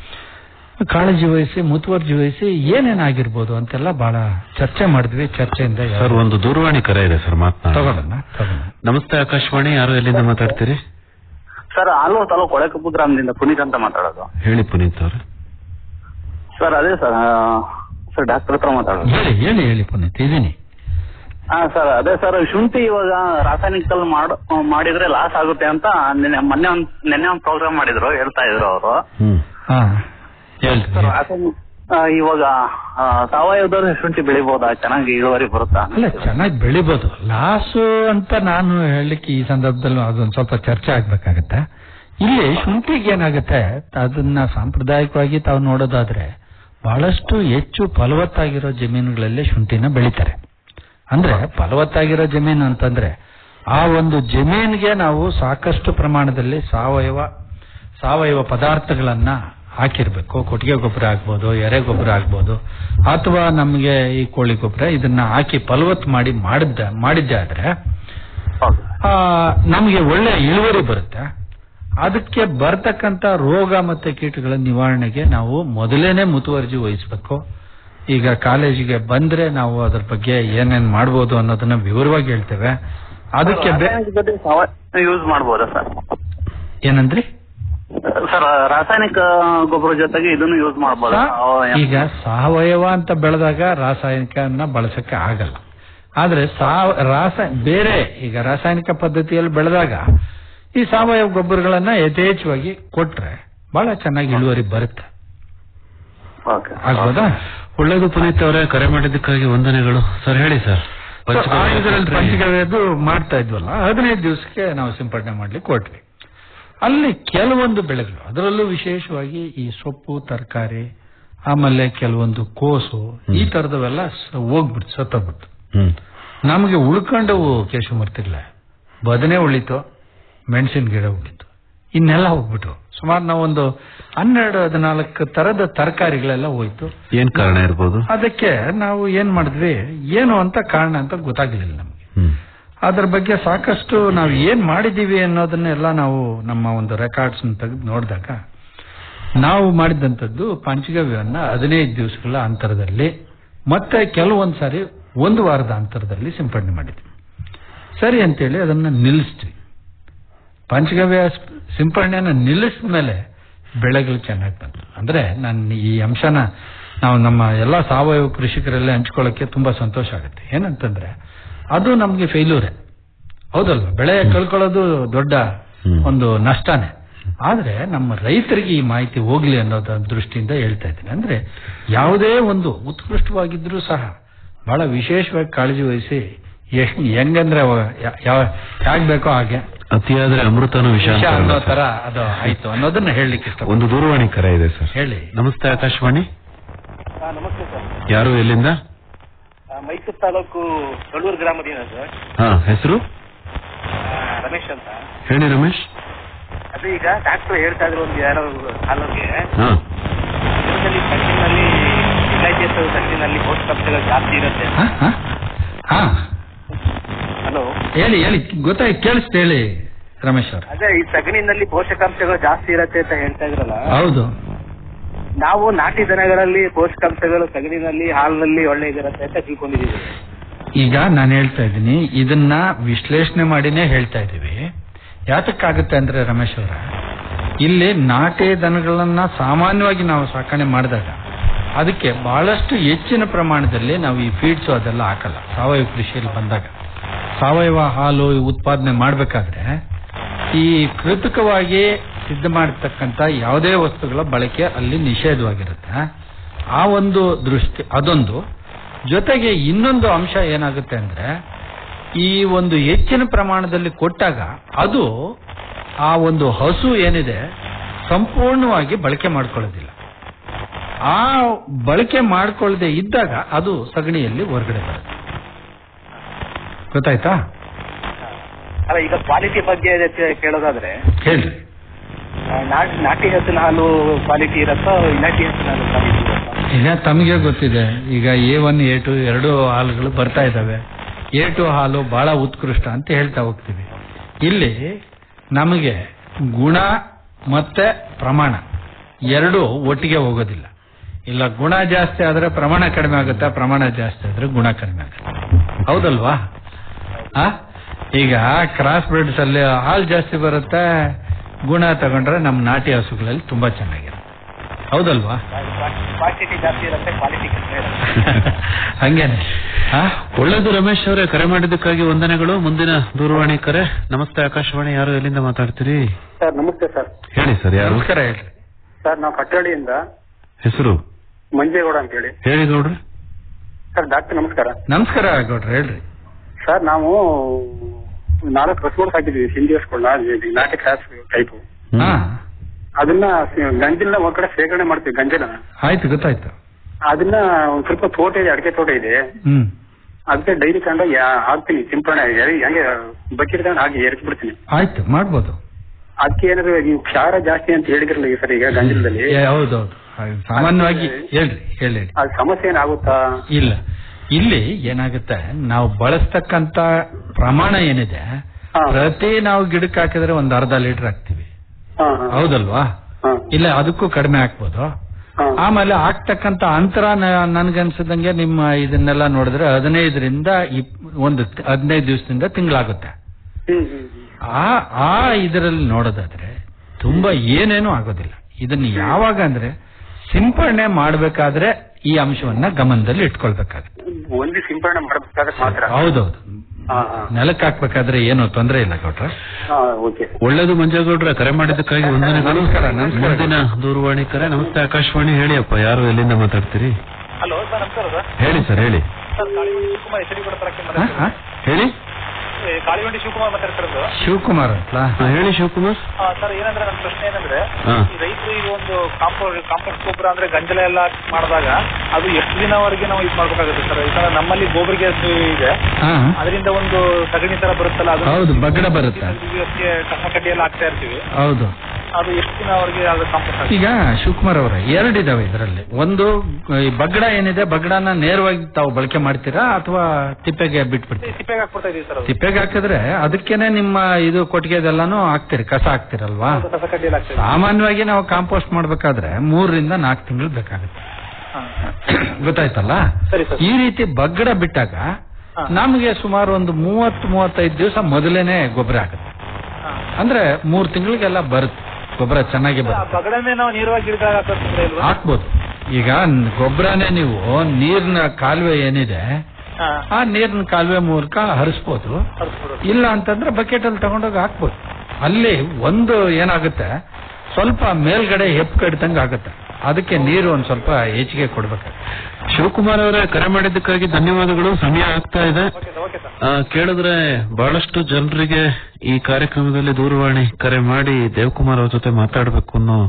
ಕಾಳಜಿ ವಹಿಸಿ ಮುತುವರ್ಜಿ ವಹಿಸಿ ಏನೇನಾಗಿರ್ಬೋದು ಅಂತೆಲ್ಲ ಬಹಳ ಚರ್ಚೆ ಮಾಡಿದ್ವಿ ಚರ್ಚೆಯಿಂದ ಯಾವ- ಸರ್ ಒಂದು ದೂರವಾಣಿ ಕರೆ ಇದೆ ಸರ್ ಮಾತನಾಡ ತಗೊಳ್ಳೋಣ ತಗೊಳ್ಳೋಣ ನಮಸ್ತೆ ಆಕಾಶವಾಣಿ ಯಾರು ಎಲ್ಲಿಂದ ಮಾತಾಡ್ತೀರಿ ಸರ್ ಆಲೂರು ತಾಲೂಕು ಕೊಳೆಕಪ್ಪು ಗ್ರಾಮದಿಂದ ಪುನೀತ್ ಅಂತ ಮಾತಾಡೋದು ಹೇಳಿ ಪುನೀತ್ ಅವ್ರೆ ಸರ್ ಅದೇ ಸರ್ ಆ, ಸರ್ ಡಾಕ್ಟರ್ ಹತ್ರ ಮಾತಾಡೋದು ಹೇಳಿ ಹೇಳಿ ಹೇಳಿ ಪುನೀತ್ ಇದೀನಿ ಹಾ ಸರ್ ಅದೇ ಸರ್ ಶುಂಠಿ ಇವಾಗ ರಾಸಾಯನಿಕ ಮಾಡ್ ಮಾಡಿದ್ರೆ ಲಾಸ್ ಆಗುತ್ತೆ ಅಂತ ನಿನ್ನೆ ಮೊನ್ನೆ ಒಂದ್ ನಿನ್ನೆ ಒಂದು ಪ್ರೋಗ್ರಾಮ್ ಮಾಡಿದ್ರು ಹೇಳ್ತಾ ಇದ್ರು ಅವರು ಹ್ಮ್ ಹಾ ಹೇಳ್ರಿ ಸರ್ ರಾಸಾಯನಿಕ ಆ, ಇವಾಗ ಆ, ಸಾವಯವದವ್ರು ಶುಂಠಿ ಬೆಳಿಬೋದಾ ಚೆನ್ನಾಗಿ ಇಳುವರಿ ಬರುತ್ತಾ ಅಲ್ಲ ಚೆನ್ನಾಗಿ ಬೆಳಿಬೋದು ಲಾಸು ಅಂತ ನಾನು ಹೇಳಲಿಕ್ಕೆ ಈ ಸಂದರ್ಭದಲ್ಲಿ ಅದೊಂದು ಸ್ವಲ್ಪ ಚರ್ಚೆ ಆಗ್ಬೇಕಾಗತ್ತೆ ಇಲ್ಲಿ ಶುಂಠಿಗೆ ಏನಾಗುತ್ತೆ ಅದನ್ನ ಸಾಂಪ್ರದಾಯಿಕವಾಗಿ ತಾವು ನೋಡೋದಾದ್ರೆ ಬಹಳಷ್ಟು ಹೆಚ್ಚು ಫಲವತ್ತಾಗಿರೋ ಜಮೀನುಗಳಲ್ಲಿ ಶುಂಠಿನ ಬೆಳಿತಾರೆ ಅಂದ್ರೆ ಫಲವತ್ತಾಗಿರೋ ಜಮೀನು ಅಂತಂದ್ರೆ ಆ ಒಂದು ಜಮೀನಿಗೆ ನಾವು ಸಾಕಷ್ಟು ಪ್ರಮಾಣದಲ್ಲಿ ಸಾವಯವ ಸಾವಯವ ಪದಾರ್ಥಗಳನ್ನ ಹಾಕಿರ್ಬೇಕು ಕೊಟ್ಟಿಗೆ ಗೊಬ್ಬರ ಆಗ್ಬೋದು ಎರೆ ಗೊಬ್ಬರ ಆಗ್ಬೋದು ಅಥವಾ ನಮಗೆ ಈ ಕೋಳಿ ಗೊಬ್ಬರ ಇದನ್ನ ಹಾಕಿ ಫಲವತ್ ಮಾಡಿ ಮಾಡಿದ್ದ ಮಾಡಿದ್ದೆ ಆದ್ರೆ ಹೌದು ಆ, ನಮಗೆ ಒಳ್ಳೆ ಇಳುವರಿ ಬರುತ್ತೆ ಅದಕ್ಕೆ ಬರ್ತಕ್ಕಂತ ರೋಗ ಮತ್ತೆ ಕೀಟಗಳ ನಿವಾರಣೆಗೆ ನಾವು ಮೊದಲೇನೆ ಮುತುವರ್ಜಿ ವಹಿಸಬೇಕು ಈಗ ಕಾಲೇಜಿಗೆ ಬಂದ್ರೆ ನಾವು ಅದ್ರ ಬಗ್ಗೆ ಏನೇನ್ ಮಾಡ್ಬೋದು ಅನ್ನೋದನ್ನ ವಿವರವಾಗಿ ಹೇಳ್ತೇವೆ ಅದಕ್ಕೆ ಬೆ- ರಾಸಾಯನಿಕ ಜೊತೆ ಸಾವಯವ ಯೂಸ್ ಮಾಡ್ಬೋದಾ ಸರ್ ಏನಂದ್ರಿ ಸರ್ ರಾಸಾಯನಿಕ ಗೊಬ್ಬರ ಜೊತೆಗೆ ಇದನ್ನು ಯೂಸ್ ಮಾಡ್ಬೋದಾ ಸಾವಯವ- ಈಗ ಸಾವಯವ ಅಂತ ಬೆಳೆದಾಗ ರಾಸಾಯನಿಕನ ಬಳಸಕ್ಕೆ ಆಗಲ್ಲ ಆದ್ರೆ ಸಾವ ರಾಸ ಬೇರೆ ಈಗ ರಾಸಾಯನಿಕ ಪದ್ಧತಿಯಲ್ಲಿ ಬೆಳೆದಾಗ ಈ ಸಾವಯವ ಗೊಬ್ಬರಗಳನ್ನ ಯಥೇಚ್ಛವಾಗಿ ಕೊಟ್ರೆ ಬಹಳ ಚೆನ್ನಾಗಿ ಇಳುವರಿ ಬರುತ್ತೆ ಓಕೆ ಆಗ್ಬೋದಾ ಒಳ್ಳೇದು ಪುನೀತ್ ಅವರೇ ಕರೆ ಮಾಡಿದ್ದಕ್ಕಾಗಿ ವಂದನೆಗಳು ಸರ್ ಹೇಳಿ ಸರ್ ಇದರಲ್ಲಿ ಪಂಚಗವ್ಯದ್ದು ಮಾಡ್ತಾ ಇದ್ವಲ್ಲ ಹದಿನೈದು ದಿವಸಕ್ಕೆ ನಾವು ಸಿಂಪಡಣೆ ಮಾಡ್ಲಿಕ್ಕೆ ಹೊರಟ್ವಿ ಅಲ್ಲಿ ಕೆಲವೊಂದು ಬೆಳೆಗಳು ಅದರಲ್ಲೂ ವಿಶೇಷವಾಗಿ ಈ ಸೊಪ್ಪು ತರಕಾರಿ ಆಮೇಲೆ ಕೆಲವೊಂದು ಕೋಸು ಈ ತರದವೆಲ್ಲ ಸ- ಹೋಗ್ಬಿಡ್ತು ಸತ್ತೋಗ್ಬಿಡ್ತು ಹ್ಮ್ ನಮಗೆ ಉಳ್ಕೊಂಡವು ಕೇಶವಮೂರ್ತಿಗಳೇ ಬದನೆ ಉಳಿತು ಮೆಣಸಿನ ಗಿಡ ಉಳಿತು ಇನ್ನೆಲ್ಲ ಹೋಗ್ಬಿಟ್ಟು ಸುಮಾರು ನಾವೊಂದು ಹನ್ನೆರಡು ಹದಿನಾಲ್ಕು ತರದ ತರಕಾರಿಗಳೆಲ್ಲ ಹೋಯ್ತು ಏನ್ ಕಾರಣ ಇರ್ಬೋದು ಅದಕ್ಕೆ ನಾವು ಏನ್ ಮಾಡಿದ್ವಿ ಏನು ಅಂತ ಕಾರಣ ಅಂತ ಗೊತ್ತಾಗ್ಲಿಲ್ಲ ನಮ್ಗೆ ಹ್ಮ್ ಅದ್ರ ಬಗ್ಗೆ ಸಾಕಷ್ಟು ನಾವು ಏನ್ ಮಾಡಿದೀವಿ ಅನ್ನೋದನ್ನೆಲ್ಲ ನಾವು ನಮ್ಮ ಒಂದು ರೆಕಾರ್ಡ್ಸ್ ತೆಗೆದು ನೋಡಿದಾಗ ನಾವು ಮಾಡಿದಂಥದ್ದು ಪಂಚಗವ್ಯವನ್ನ ಹದಿನೈದು ದಿವಸಗಳ ಅಂತರದಲ್ಲಿ ಮತ್ತೆ ಕೆಲವೊಂದ್ ಸಾರಿ ಒಂದು ವಾರದ ಅಂತರದಲ್ಲಿ ಸಿಂಪಡಣೆ ಮಾಡಿದ್ವಿ ಸರಿ ಅಂತೇಳಿ ಅದನ್ನ ನಿಲ್ಲಿಸ್ತೀವಿ ಪಂಚಗವ್ಯ ಸ್- ಸಿಂಪಡಣೆಯನ್ನ ನಿಲ್ಲಿಸಿದ ಮೇಲೆ ಬೆಳೆಗಳು ಚೆನ್ನಾಗಿ ಬಂತು ಅಂದ್ರೆ ನಾನು ಈ ಅಂಶನ ನಾವು ನಮ್ಮ ಎಲ್ಲ ಸಾವಯವ ಕೃಷಿಕರೆಲ್ಲ ಹಂಚ್ಕೊಳ್ಳೋಕೆ ತುಂಬಾ ಸಂತೋಷ ಆಗುತ್ತೆ ಏನಂತಂದ್ರೆ ಅದು ನಮ್ಗೆ ಫೇಲ್ಯೂರೇ ಹೌದಲ್ವಾ ಬೆಳೆ ಕಳ್ಕೊಳ್ಳೋದು ದೊಡ್ಡ ಹ್ಮ್. ಒಂದು ನಷ್ಟನೇ ಆದ್ರೆ ನಮ್ಮ ರೈತರಿಗೆ ಈ ಮಾಹಿತಿ ಹೋಗ್ಲಿ ಅನ್ನೋದ ದೃಷ್ಟಿಯಿಂದ ಹೇಳ್ತಾ ಇದ್ದೀನಿ ಅಂದ್ರೆ ಯಾವುದೇ ಒಂದು ಉತ್ಕೃಷ್ಟವಾಗಿದ್ರೂ ಸಹ ಬಹಳ ವಿಶೇಷವಾಗಿ ಕಾಳಜಿ ವಹಿಸಿ ಎಷ್ಟು ಹೆಂಗಂದ್ರೆ ಅವ- ಯಾ- ಯಾವ ಹೇಗ್ ಬೇಕೋ ಹಾಗೆ ಅತಿಯಾದ್ರೆ ಅಮೃತನೂ ವಿಷ ವಿಷ ಅಂತ ಅನ್ನೋ ಅಲ್ಲ ತರ ಸರ್. ಅದು ಆಯ್ತು ಅನ್ನೋದನ್ನ ಹೇಳಲಿಕ್ಕೆ ಇಷ್ಟ ಒಂದು ದೂರವಾಣಿ ಕರೆ ಇದೆ ಸರ್ ಹೇಳಿ ನಮಸ್ತೆ ಆಕಾಶವಾಣಿ ನಮಸ್ತೆ ಸರ್ ಯಾರು ಎಲ್ಲಿಂದ ಮೈಸೂರು ತಾಲೂಕು ಕಳೂರು ಗ್ರಾಮದಿಂದ ಸರ್ ಹಾ ಹೆಸರು ರಮೇಶ್ ಅಂತ ಹೇಳಿ ರಮೇಶ್ ಅದು ಈಗ ಡಾಕ್ಟರ್ ಹೇಳ್ತಾ ಇದ್ರು ಒಂದು ಯಾರೋ ಕಾಲೋರ್ಗೆ ಹಾ ಇದರಲ್ಲಿ ತಗ್ಗಿನಲ್ಲಿ ವಿಲೈಜಸ್ ತಗ್ಗಿನಲ್ಲಿ ಪೌಷ್ಟಿಕಾಂಶಗಳು ಜಾಸ್ತಿ ಇರುತ್ತೆ ಹಾ? ಹಾ? ಹಾ ಹಲೋ ಹೇಳಿ ಹೇಳಿ ಗೊತ್ತಾಯ್ತು ಕೇಳಿಸ್ತು ಹೇಳಿ ರಮೇಶ್ ಅವ್ರ ಅದೇ ಈ ಸಗಣಿನಲ್ಲಿ ಪೋಷಕಾಂಶಗಳು ಜಾಸ್ತಿ ಇರುತ್ತೆ ಅಂತ ಹೇಳ್ತಾ ಇದ್ರಲ್ಲ ಹೌದು ನಾವು ನಾಟಿ ದನಗಳಲ್ಲಿ ಪೋಷಕಾಂಶಗಳು ಸಗಣಿನಲ್ಲಿ ಹಾಲಿನಲ್ಲಿ ಒಳ್ಳೆದಿರುತ್ತೆ ಅಂತ ತಿಳ್ಕೊಂಡಿದೀವಿ ಈಗ ನಾನು ಹೇಳ್ತಾ ಇದ್ದೀನಿ ಇದನ್ನ ವಿಶ್ಲೇಷಣೆ ಮಾಡಿನೇ ಹೇಳ್ತಾ ಇದ್ದೀವಿ ಯಾತಕ್ಕಾಗುತ್ತೆ ಅಂದ್ರೆ ರಮೇಶ್ ಅವರ ಇಲ್ಲಿ ನಾಟಿ ದನಗಳನ್ನ ಸಾಮಾನ್ಯವಾಗಿ ನಾವು ಸಾಕಣೆ ಮಾಡಿದಾಗ ಅದಕ್ಕೆ ಬಹಳಷ್ಟು ಹೆಚ್ಚಿನ ಪ್ರಮಾಣದಲ್ಲಿ ನಾವು ಈ ಫೀಡ್ಸ್ ಅದೆಲ್ಲ ಹಾಕಲ್ಲ ಸಾವಯವ ಕೃಷಿಯಲ್ಲಿ ಬಂದಾಗ ಸಾವಯವ ಹಾಲು ಉತ್ಪಾದನೆ ಮಾಡಬೇಕಾದ್ರೆ ಈ ಕೃತಕವಾಗಿ ಸಿದ್ಧ ಮಾಡತಕ್ಕಂತ ಯಾವುದೇ ವಸ್ತುಗಳ ಬಳಕೆ ಅಲ್ಲಿ ನಿಷೇಧವಾಗಿರುತ್ತೆ ಆ ಒಂದು ದೃಷ್ಟಿ ಅದೊಂದು ಜೊತೆಗೆ ಇನ್ನೊಂದು ಅಂಶ ಏನಾಗುತ್ತೆ ಅಂದ್ರೆ ಈ ಒಂದು ಹೆಚ್ಚಿನ ಪ್ರಮಾಣದಲ್ಲಿ ಕೊಟ್ಟಾಗ ಅದು ಆ ಒಂದು ಹಸು ಏನಿದೆ ಸಂಪೂರ್ಣವಾಗಿ ಬಳಕೆ ಮಾಡ್ಕೊಳ್ಳೋದಿಲ್ಲ ಆ ಬಳಕೆ ಮಾಡ್ಕೊಳ್ಳದೆ ಇದ್ದಾಗ ಅದು ಸಗಣಿಯಲ್ಲಿ ಹೊರಗಡೆ ಬರುತ್ತೆ ಗೊತ್ತಾಯ್ತಾ ಅಲ್ಲ ಈಗ ಕ್ವಾಲಿಟಿ ಬಗ್ಗೆ ಅದಕ್ಕೆ ಕೇಳೋದಾದ್ರೆ ಹೇಳ್ರಿ ಆ, ನಾಟಿ ನಾಟಿ ಹಸಿನ ಹಾಲು ಕ್ವಾಲಿಟಿ ಇರುತ್ತೋ ಇನಾಟಿ ಹಸಿನ ಹಾಲು ಕ್ವಾಲಿಟಿ ಇರುತ್ತೋ ಈಗ ತಮಗೆ ಗೊತ್ತಿದೆ ಈಗ ಎ ಒನ್ ಎ ಟು ಎರಡು ಹಾಲುಗಳು ಬರ್ತಾ ಇದ್ದಾವೆ ಎ ಟು ಹಾಲು ಬಹಳ ಉತ್ಕೃಷ್ಟ ಅಂತ ಹೇಳ್ತಾ ಹೋಗ್ತೀವಿ ಇಲ್ಲಿ ನಮಗೆ ಗುಣ ಮತ್ತೆ ಪ್ರಮಾಣ ಎರಡು ಒಟ್ಟಿಗೆ ಹೋಗೋದಿಲ್ಲ ಇಲ್ಲ ಗುಣ ಜಾಸ್ತಿ ಆದ್ರೆ ಪ್ರಮಾಣ ಕಡಿಮೆ ಆಗುತ್ತೆ ಪ್ರಮಾಣ ಜಾಸ್ತಿ ಆದ್ರೆ ಗುಣ ಕಡಿಮೆ ಆಗುತ್ತೆ ಹೌದಲ್ವಾ ಆ? ಈಗ ಕ್ರಾಸ್ ಬ್ರೀಡ್ಸ್ ಅಲ್ಲಿ ಹಾಲು ಜಾಸ್ತಿ ಬರುತ್ತೆ ಗುಣ ತಗೊಂಡ್ರೆ ನಮ್ಮ ನಾಟಿ ಹಸುಗಳಲ್ಲಿ ತುಂಬಾ ಚೆನ್ನಾಗಿರುತ್ತೆ ಹೌದಲ್ವಾ ಕ್ವಾಂಟಿಟಿ ಜಾಸ್ತಿ ಇರುತ್ತೆ ಕ್ವಾಲಿಟಿ ಕಡಿಮೆ ಇರುತ್ತೆ ಹಂಗೇನೆ ಆ? ಒಳ್ಳೇದು ರಮೇಶ್ ಅವರೇ ಕರೆ ಮಾಡಿದ್ದಕ್ಕಾಗಿ ವಂದನೆಗಳು ಮುಂದಿನ ದೂರವಾಣಿ ಕರೆ ನಮಸ್ತೆ ಆಕಾಶವಾಣಿ ಯಾರು ಎಲ್ಲಿಂದ ಮಾತಾಡ್ತೀರಿ ಸರ್ ನಮಸ್ತೆ ಸರ್ ಹೇಳಿ ಸರ್ ಯಾರು ನಮಸ್ಕಾರ ಹೇಳ್ರಿ ಸರ್ ನಾವು ಕಟ್ಟಳ್ಳಿಯಿಂದ ಹೆಸರು ಮಂಜೇಗೌಡ ಅಂತ ಹೇಳಿ ಹೇಳಿ ಗೌಡ್ರೆ ಸರ್ ಡಾಕ್ಟರ್ ನಮಸ್ಕಾರ ನಮಸ್ಕಾರ ಗೌಡ್ರ ಹೇಳ್ರಿ ಸರ್ ನಾವು ನಾಲ್ಕು ಹಸುಗಳು ಸಾಕಿದ್ವಿ ಸಿಂಧಿ ಹಸುಗಳನ್ನ ನಾಟಿ ಕ್ರಾಸ್ ಟೈಪು ಹ್ಮ್. ಹಾ ಅದನ್ನ ಸ- ಗಂಜಲ್ನ ಒಂದ್ ಕಡೆ ಶೇಖರಣೆ ಮಾಡ್ತೀವಿ ಗಂಜಲ ಆಯ್ತು ಗೊತ್ತಾಯ್ತು ಅದನ್ನ ಒಂದ್ ಸ್ವಲ್ಪ ತೋಟ ಇದೆ ಅಡಿಕೆ ತೋಟ ಇದೆ ಹ್ಮ್ ಅದಕ್ಕೆ ಡೈರಿ ಕಂಡ ಹಾಕ್ತೀನಿ ಸಿಂಪಡಣೆ ಎರಿ- ಹಂಗೆ ಬಕೆಟ್ ತಗೊಂಡು ಹಾಕಿ ಎರಚ್ಬಿಡ್ತೀನಿ ಆಯ್ತು ಮಾಡ್ಬೋದು ಅದಕ್ಕೆ ಏನಾದ್ರು ನೀವು ಕ್ಷಾರ ಜಾಸ್ತಿ ಅಂತ ಹೇಳಿದ್ರಲ್ಲ ಈಗ ಸರ್ ಈಗ ಗಂಜಲದಲ್ಲಿ ಏ, ಹೌದೌದು ಹಾಗೆ ಸಾಮಾನ್ಯವಾಗಿ ಹೇಳ್ರಿ ಹೇಳಿ ಹೇಳಿ ಅದು ಸಮಸ್ಯೆ ಏನಾಗುತ್ತಾ ಇಲ್ಲ ಇಲ್ಲಿ ಏನಾಗುತ್ತೆ ನಾವು ಬಳಸ್ತಕ್ಕಂತ ಪ್ರಮಾಣ ಏನಿದೆ ಹಾ. ಪ್ರತಿ ನಾವು ಗಿಡಕ್ಕೆ ಹಾಕಿದ್ರೆ ಒಂದ್ ಅರ್ಧ ಲೀಟರ್ ಹಾಕ್ತಿವಿ ಹಾ, ಹಾ. ಹೌದಲ್ವಾ ಹಾ, ಇಲ್ಲ ಅದಕ್ಕೂ ಕಡಿಮೆ ಹಾಕ್ಬೋದು ಹಾ. ಆಮೇಲೆ ಆಗ್ತಕ್ಕಂತ ಅಂತರ ನ- ನನ್ಗನ್ಸಿದಂಗೆ ನಿಮ್ಮ ಇದನ್ನೆಲ್ಲ ನೋಡಿದ್ರೆ ಹದಿನೈದರಿಂದ ಇಪ್- ಒಂದು ತಿ- ಹದಿನೈದು ದಿವಸದಿಂದ ತಿಂಗಳಾಗುತ್ತೆ ಹ್ಮ್, ಹ್ಮ್, ಹ್ಮ್. ಆ ಆ ಇದರಲ್ಲಿ ನೋಡೋದಾದ್ರೆ ತುಂಬಾ ಏನೇನೂ ಆಗೋದಿಲ್ಲ ಇದನ್ನ ಯಾವಾಗ ಅಂದ್ರೆ ಸಿಂಪರಣೆ ಮಾಡಬೇಕಾದ್ರೆ ಈ ಅಂಶವನ್ನ ಗಮನದಲ್ಲಿ ಇಟ್ಕೊಳ್ಬೇಕಾಗುತ್ತೆ ಒಂದು ಸಿಂಪಡಣೆ ಮಾಡಬೇಕಾದ್ರೆ ಮಾತ್ರ ಹೌದೌದು ಹಾ ಹಾ ನೆಲಕ್ಕೆ ಹಾಕ್ಬೇಕಾದ್ರೆ ಏನು ತೊಂದರೆ ಇಲ್ಲ ಗೌಡ್ರೆ ಹಾ ಓಕೆ ಒಳ್ಳೇದು ಮಂಜೇಗೌಡ್ರ ಕರೆ ಮಾಡಿದ್ದಕ್ಕಾಗಿ ವಂದನೆಗಳು ನಮಸ್ಕಾರ, ನಮಸ್ಕಾರ. ಮುಂದಿನ ದೂರವಾಣಿ ಕರೆ ನಮಸ್ತೆ ಆಕಾಶವಾಣಿ ಹೇಳಿ ಅಪ್ಪ ಯಾರು ಎಲ್ಲಿಂದ ಮಾತಾಡ್ತೀರಿ ಹಲೋ ಸರ್ ನಮಸ್ಕಾರ ಸರ್ ಹೇಳಿ ಸರ್ ಹೇಳಿ sir Kaligondi Shivakumar H D ಕೂಡ ತರಕ್ಕೆ ಹಾ, ಹಾ? ಹೇಳಿ ಕಾಳಿಗೊಂಡಿ ಶಿವಕುಮಾರ್ ಮಾತಾಡ್ತಿರೋದು ಶಿವಕುಮಾರ್ ಅಂತ ಹಾ, ಹೇಳಿ ಶಿವಕುಮಾರ್ ಆ, ಸರ್ ಏನಂದ್ರೆ ನನ್ನ ಪ್ರಶ್ನೆ ಏನಂದ್ರೆ ಹಾ. ಈ ರೈತರು ಈಗ ಒಂದು ಕಾಂಪೋಸ್ಟ್ ಕಾಂಪೋಸ್ಟ್ ಗೊಬ್ಬರ ಅಂದ್ರೆ ಗಂಜಲ ಎಲ್ಲ ಮಾಡಿದಾಗ ಅದು ಎಷ್ಟು ದಿನವರೆಗೆ ನಾವು ಇದು ಮಾಡ್ಬೇಕಾಗುತ್ತೆ ಸರ್ ಯಾಕಂದ್ರೆ ನಮ್ಮಲ್ಲಿ ಗೋಬರ್ ಗ್ಯಾಸ್ ಇದೆ ಹಾ ಅದರಿಂದ ಒಂದು ಸಗಣಿ ತರ ಬರುತ್ತಲ್ಲ ಅದು ಹೌದು ಬಗ್ಗಡ ಬರುತ್ತೆ ಅದಕ್ಕೆ ಕಸ ಕಡ್ಡಿ ಎಲ್ಲ ಹಾಕ್ತಾ ಇರ್ತೀವಿ ಹೌದು ಅದು ಎಷ್ಟು ದಿನವರೆಗೆ ಅದು ಕಾಂಪೋಸ್ಟ್ ಆಗುತ್ತೆ ಈಗ ಶಿವಕುಮಾರ್ ಅವರೇ ಎರಡಿದಾವೆ ಇದರಲ್ಲಿ ಒಂದು ಈ ಬಗ್ಗಡ ಏನಿದೆ ಬಗ್ಗಡನ ನೇರವಾಗಿ ತಾವು ಬಳಕೆ ಮಾಡ್ತೀರಾ ಅಥವಾ ತಿಪ್ಪೆಗೆ ಬಿಟ್ಬಿಡ್ತೀರಾ ಸಿಪ್ಪೆಗೆ ಹಾಕ್ಬಿಡ್ತಾ ಇದೀವಿ ಸರ್ ಅದು ತಿಪ್ಪೆಗೆ ಹಾಕಿದ್ರೆ ಅದಕ್ಕೇನೆ ನಿಮ್ಮ ಇದು ಕೊಟ್ಟಿಗೆದೆಲ್ಲಾನು ಹಾಕ್ತೀರಿ ಕಸ ಹಾಕ್ತಿರಲ್ವಾ ಹೌದು, ಕಸ ಕಡ್ಡಿ ಎಲ್ಲ ಹಾಕ್ತಾ ಇದೀವಿ. ಸಾಮಾನ್ಯವಾಗಿ ನಾವು ಕಾಂಪೋಸ್ಟ್ ಮಾಡ್ಬೇಕಾದ್ರೆ ಮೂರರಿಂದ ನಾಲ್ಕು ತಿಂಗಳು ಬೇಕಾಗುತ್ತೆ ಹಾ. ಗೊತ್ತಾಯ್ತಲ್ಲ ಸರಿ ಸರ್ ಈ ರೀತಿ ಬಗ್ಗಡ ಬಿಟ್ಟಾಗ ಹಾ. ನಮಗೆ ಸುಮಾರು ಒಂದು ಮೂವತ್ತು ಮೂವತ್ತೈದು ದಿವಸ ಮೊದಲೇನೆ ಗೊಬ್ಬರ ಆಗುತ್ತೆ ಹಾ. ಅಂದ್ರೆ ಮೂರ್ ತಿಂಗಳಿಗೆಲ್ಲ ಬರುತ್ತೆ ಗೊಬ್ಬರ ಚೆನ್ನಾಗಿ ಆ ಬರುತ್ತೆ ಬಗಡನ್ನೇ ನಾವು ನೇರವಾಗಿ ಗಿಡದಾಗ ಹಾಕೋದು ತೊಂದ್ರೆ ಇಲ್ವಾ ಹಾಕ್ಬೋದು ಈಗ ನ್- ಗೊಬ್ಬರನೇ ನೀವು ನೀರಿನ ಕಾಲುವೆ ಏನಿದೆ ಹಾ ಆ ನೀರಿನ ಕಾಲುವೆ ಮೂಲಕ ಹರಿಸ್ಬೋದು ಹರಿಸ್ಬಿಡೋದು. ಇಲ್ಲ ಅಂತಂದ್ರೆ ಬಕೆಟ್ ಅಲ್ಲಿ ತಗೊಂಡೋಗಿ ಹಾಕ್ಬೋದು ಅಲ್ಲಿ ಒಂದು ಏನಾಗುತ್ತೆ ಸ್ವಲ್ಪ ಮೇಲ್ಗಡೆ ಹೆಪ್ ಕಡಿದಂಗೆ ಆಗುತ್ತೆ ಅದಕ್ಕೆ ನೀರು ಒಂದ್ ಸ್ವಲ್ಪ ಹೆಚ್ಚಿಗೆ ಕೊಡ್ಬೇಕು ಶಿವಕುಮಾರ್ ಅವರೇ ಕರೆ ಮಾಡಿದ್ದಕ್ಕಾಗಿ ಧನ್ಯವಾದಗಳು ಸಮಯ ಆಗ್ತಾ ಇದೆ ಓಕೆ ಸರ್ ಓಕೆ ಸರ್ ಆ, ಕೇಳಿದ್ರೆ ಬಹಳಷ್ಟು ಜನರಿಗೆ ಈ ಕಾರ್ಯಕ್ರಮದಲ್ಲಿ ದೂರವಾಣಿ ಕರೆ ಮಾಡಿ ದೇವಕುಮಾರ್ ಅವ್ರ ಜೊತೆ ಮಾತಾಡಬೇಕು ಅನ್ನೋ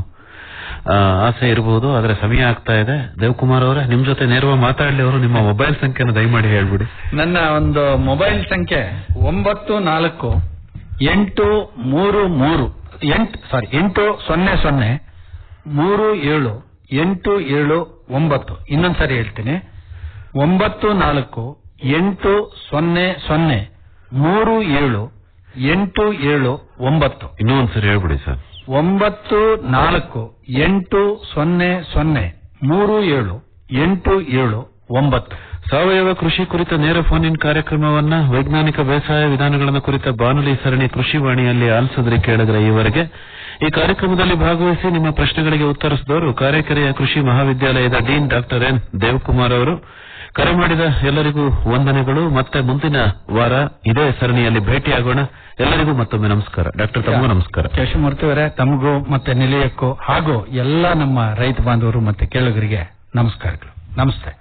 ಆ, ಆಸೆ ಇರಬಹುದು ಆದ್ರೆ ಸಮಯ ಆಗ್ತಾ ಇದೆ ದೇವಕುಮಾರ್ ಅವರೇ ನಿಮ್ ಜೊತೆ ನೇರವಾಗಿ ಮಾತಾಡ್ಲಿ ಅವರು ನಿಮ್ಮ ಮೊಬೈಲ್ ಸಂಖ್ಯೆನ ದಯಮಾಡಿ ಹೇಳ್ಬಿಡಿ ನನ್ನ ಒಂದು ಮೊಬೈಲ್ ಸಂಖ್ಯೆ ಒಂಬತ್ತು ನಾಲ್ಕು ಎಂಟು ಮೂರು ಮೂರು ಎಂಟು ಸಾರಿ ಎಂಟು ಸೊನ್ನೆ ಸೊನ್ನೆ ಮೂರು ಏಳು ಎಂಟು ಏಳು ಒಂಬತ್ತು ಇನ್ನೊಂದ್ಸರಿ ಹೇಳ್ತೀನಿ ಒಂಬತ್ತು ನಾಲ್ಕು ಎಂಟು ಸೊನ್ನೆ ಸೊನ್ನೆ ಮೂರು ಏಳು ಎಂಟು ಏಳು ಒಂಬತ್ತು ಇನ್ನೂ ಒಂದ್ಸರಿ ಹೇಳ್ಬಿಡಿ ಸರ್ ಒಂಬತ್ತು ನಾಲ್ಕು ಎಂಟು ಸೊನ್ನೆ ಸೊನ್ನೆ ಮೂರು ಏಳು ಎಂಟು ಏಳು ಒಂಬತ್ತು ಸಾವಯವ ಕೃಷಿ ಕುರಿತ ನೇರ ಫೋನ್ ಇನ್ ಕಾರ್ಯಕ್ರಮವನ್ನ ವೈಜ್ಞಾನಿಕ ಬೇಸಾಯ ವಿಧಾನಗಳನ್ನು ಕುರಿತ ಬಾನುಲಿ ಸರಣಿ ಕೃಷಿ ವಾಣಿಯಲ್ಲಿ ಆಲಿಸಿದ್ರಿ ಕೇಳಿದ್ರೆ ಈವರೆಗೆ ಈ ಕಾರ್ಯಕ್ರಮದಲ್ಲಿ ಭಾಗವಹಿಸಿ ನಿಮ್ಮ ಪ್ರಶ್ನೆಗಳಿಗೆ ಉತ್ತರಿಸಿದವರು ಕಾರ್ಯಕರೆಯ ಕೃಷಿ ಮಹಾವಿದ್ಯಾಲಯದ ಡೀನ್ ಡಾಕ್ಟರ್ ಎನ್ ದೇವಕುಮಾರ್ ಅವರು ಕರೆ ಮಾಡಿದ ಎಲ್ಲರಿಗೂ ವಂದನೆಗಳು ಮತ್ತೆ ಮುಂದಿನ ವಾರ ಇದೇ ಸರಣಿಯಲ್ಲಿ ಭೇಟಿಯಾಗೋಣ ಎಲ್ಲರಿಗೂ ಮತ್ತೊಮ್ಮೆ ನಮಸ್ಕಾರ ಡಾಕ್ಟರ್ ತಮಗೂ ನಮಸ್ಕಾರ ಕೇಶವಮೂರ್ತಿ ಅವರೇ ತಮಗೂ ಮತ್ತೆ ನಿಲಯಕ್ಕೂ ಹಾಗೂ ಎಲ್ಲ ನಮ್ಮ ರೈತ ಬಾಂಧವರು ಮತ್ತೆ ಕೇಳುಗರಿಗೆ ನಮಸ್ಕಾರಗಳು ನಮಸ್ತೆ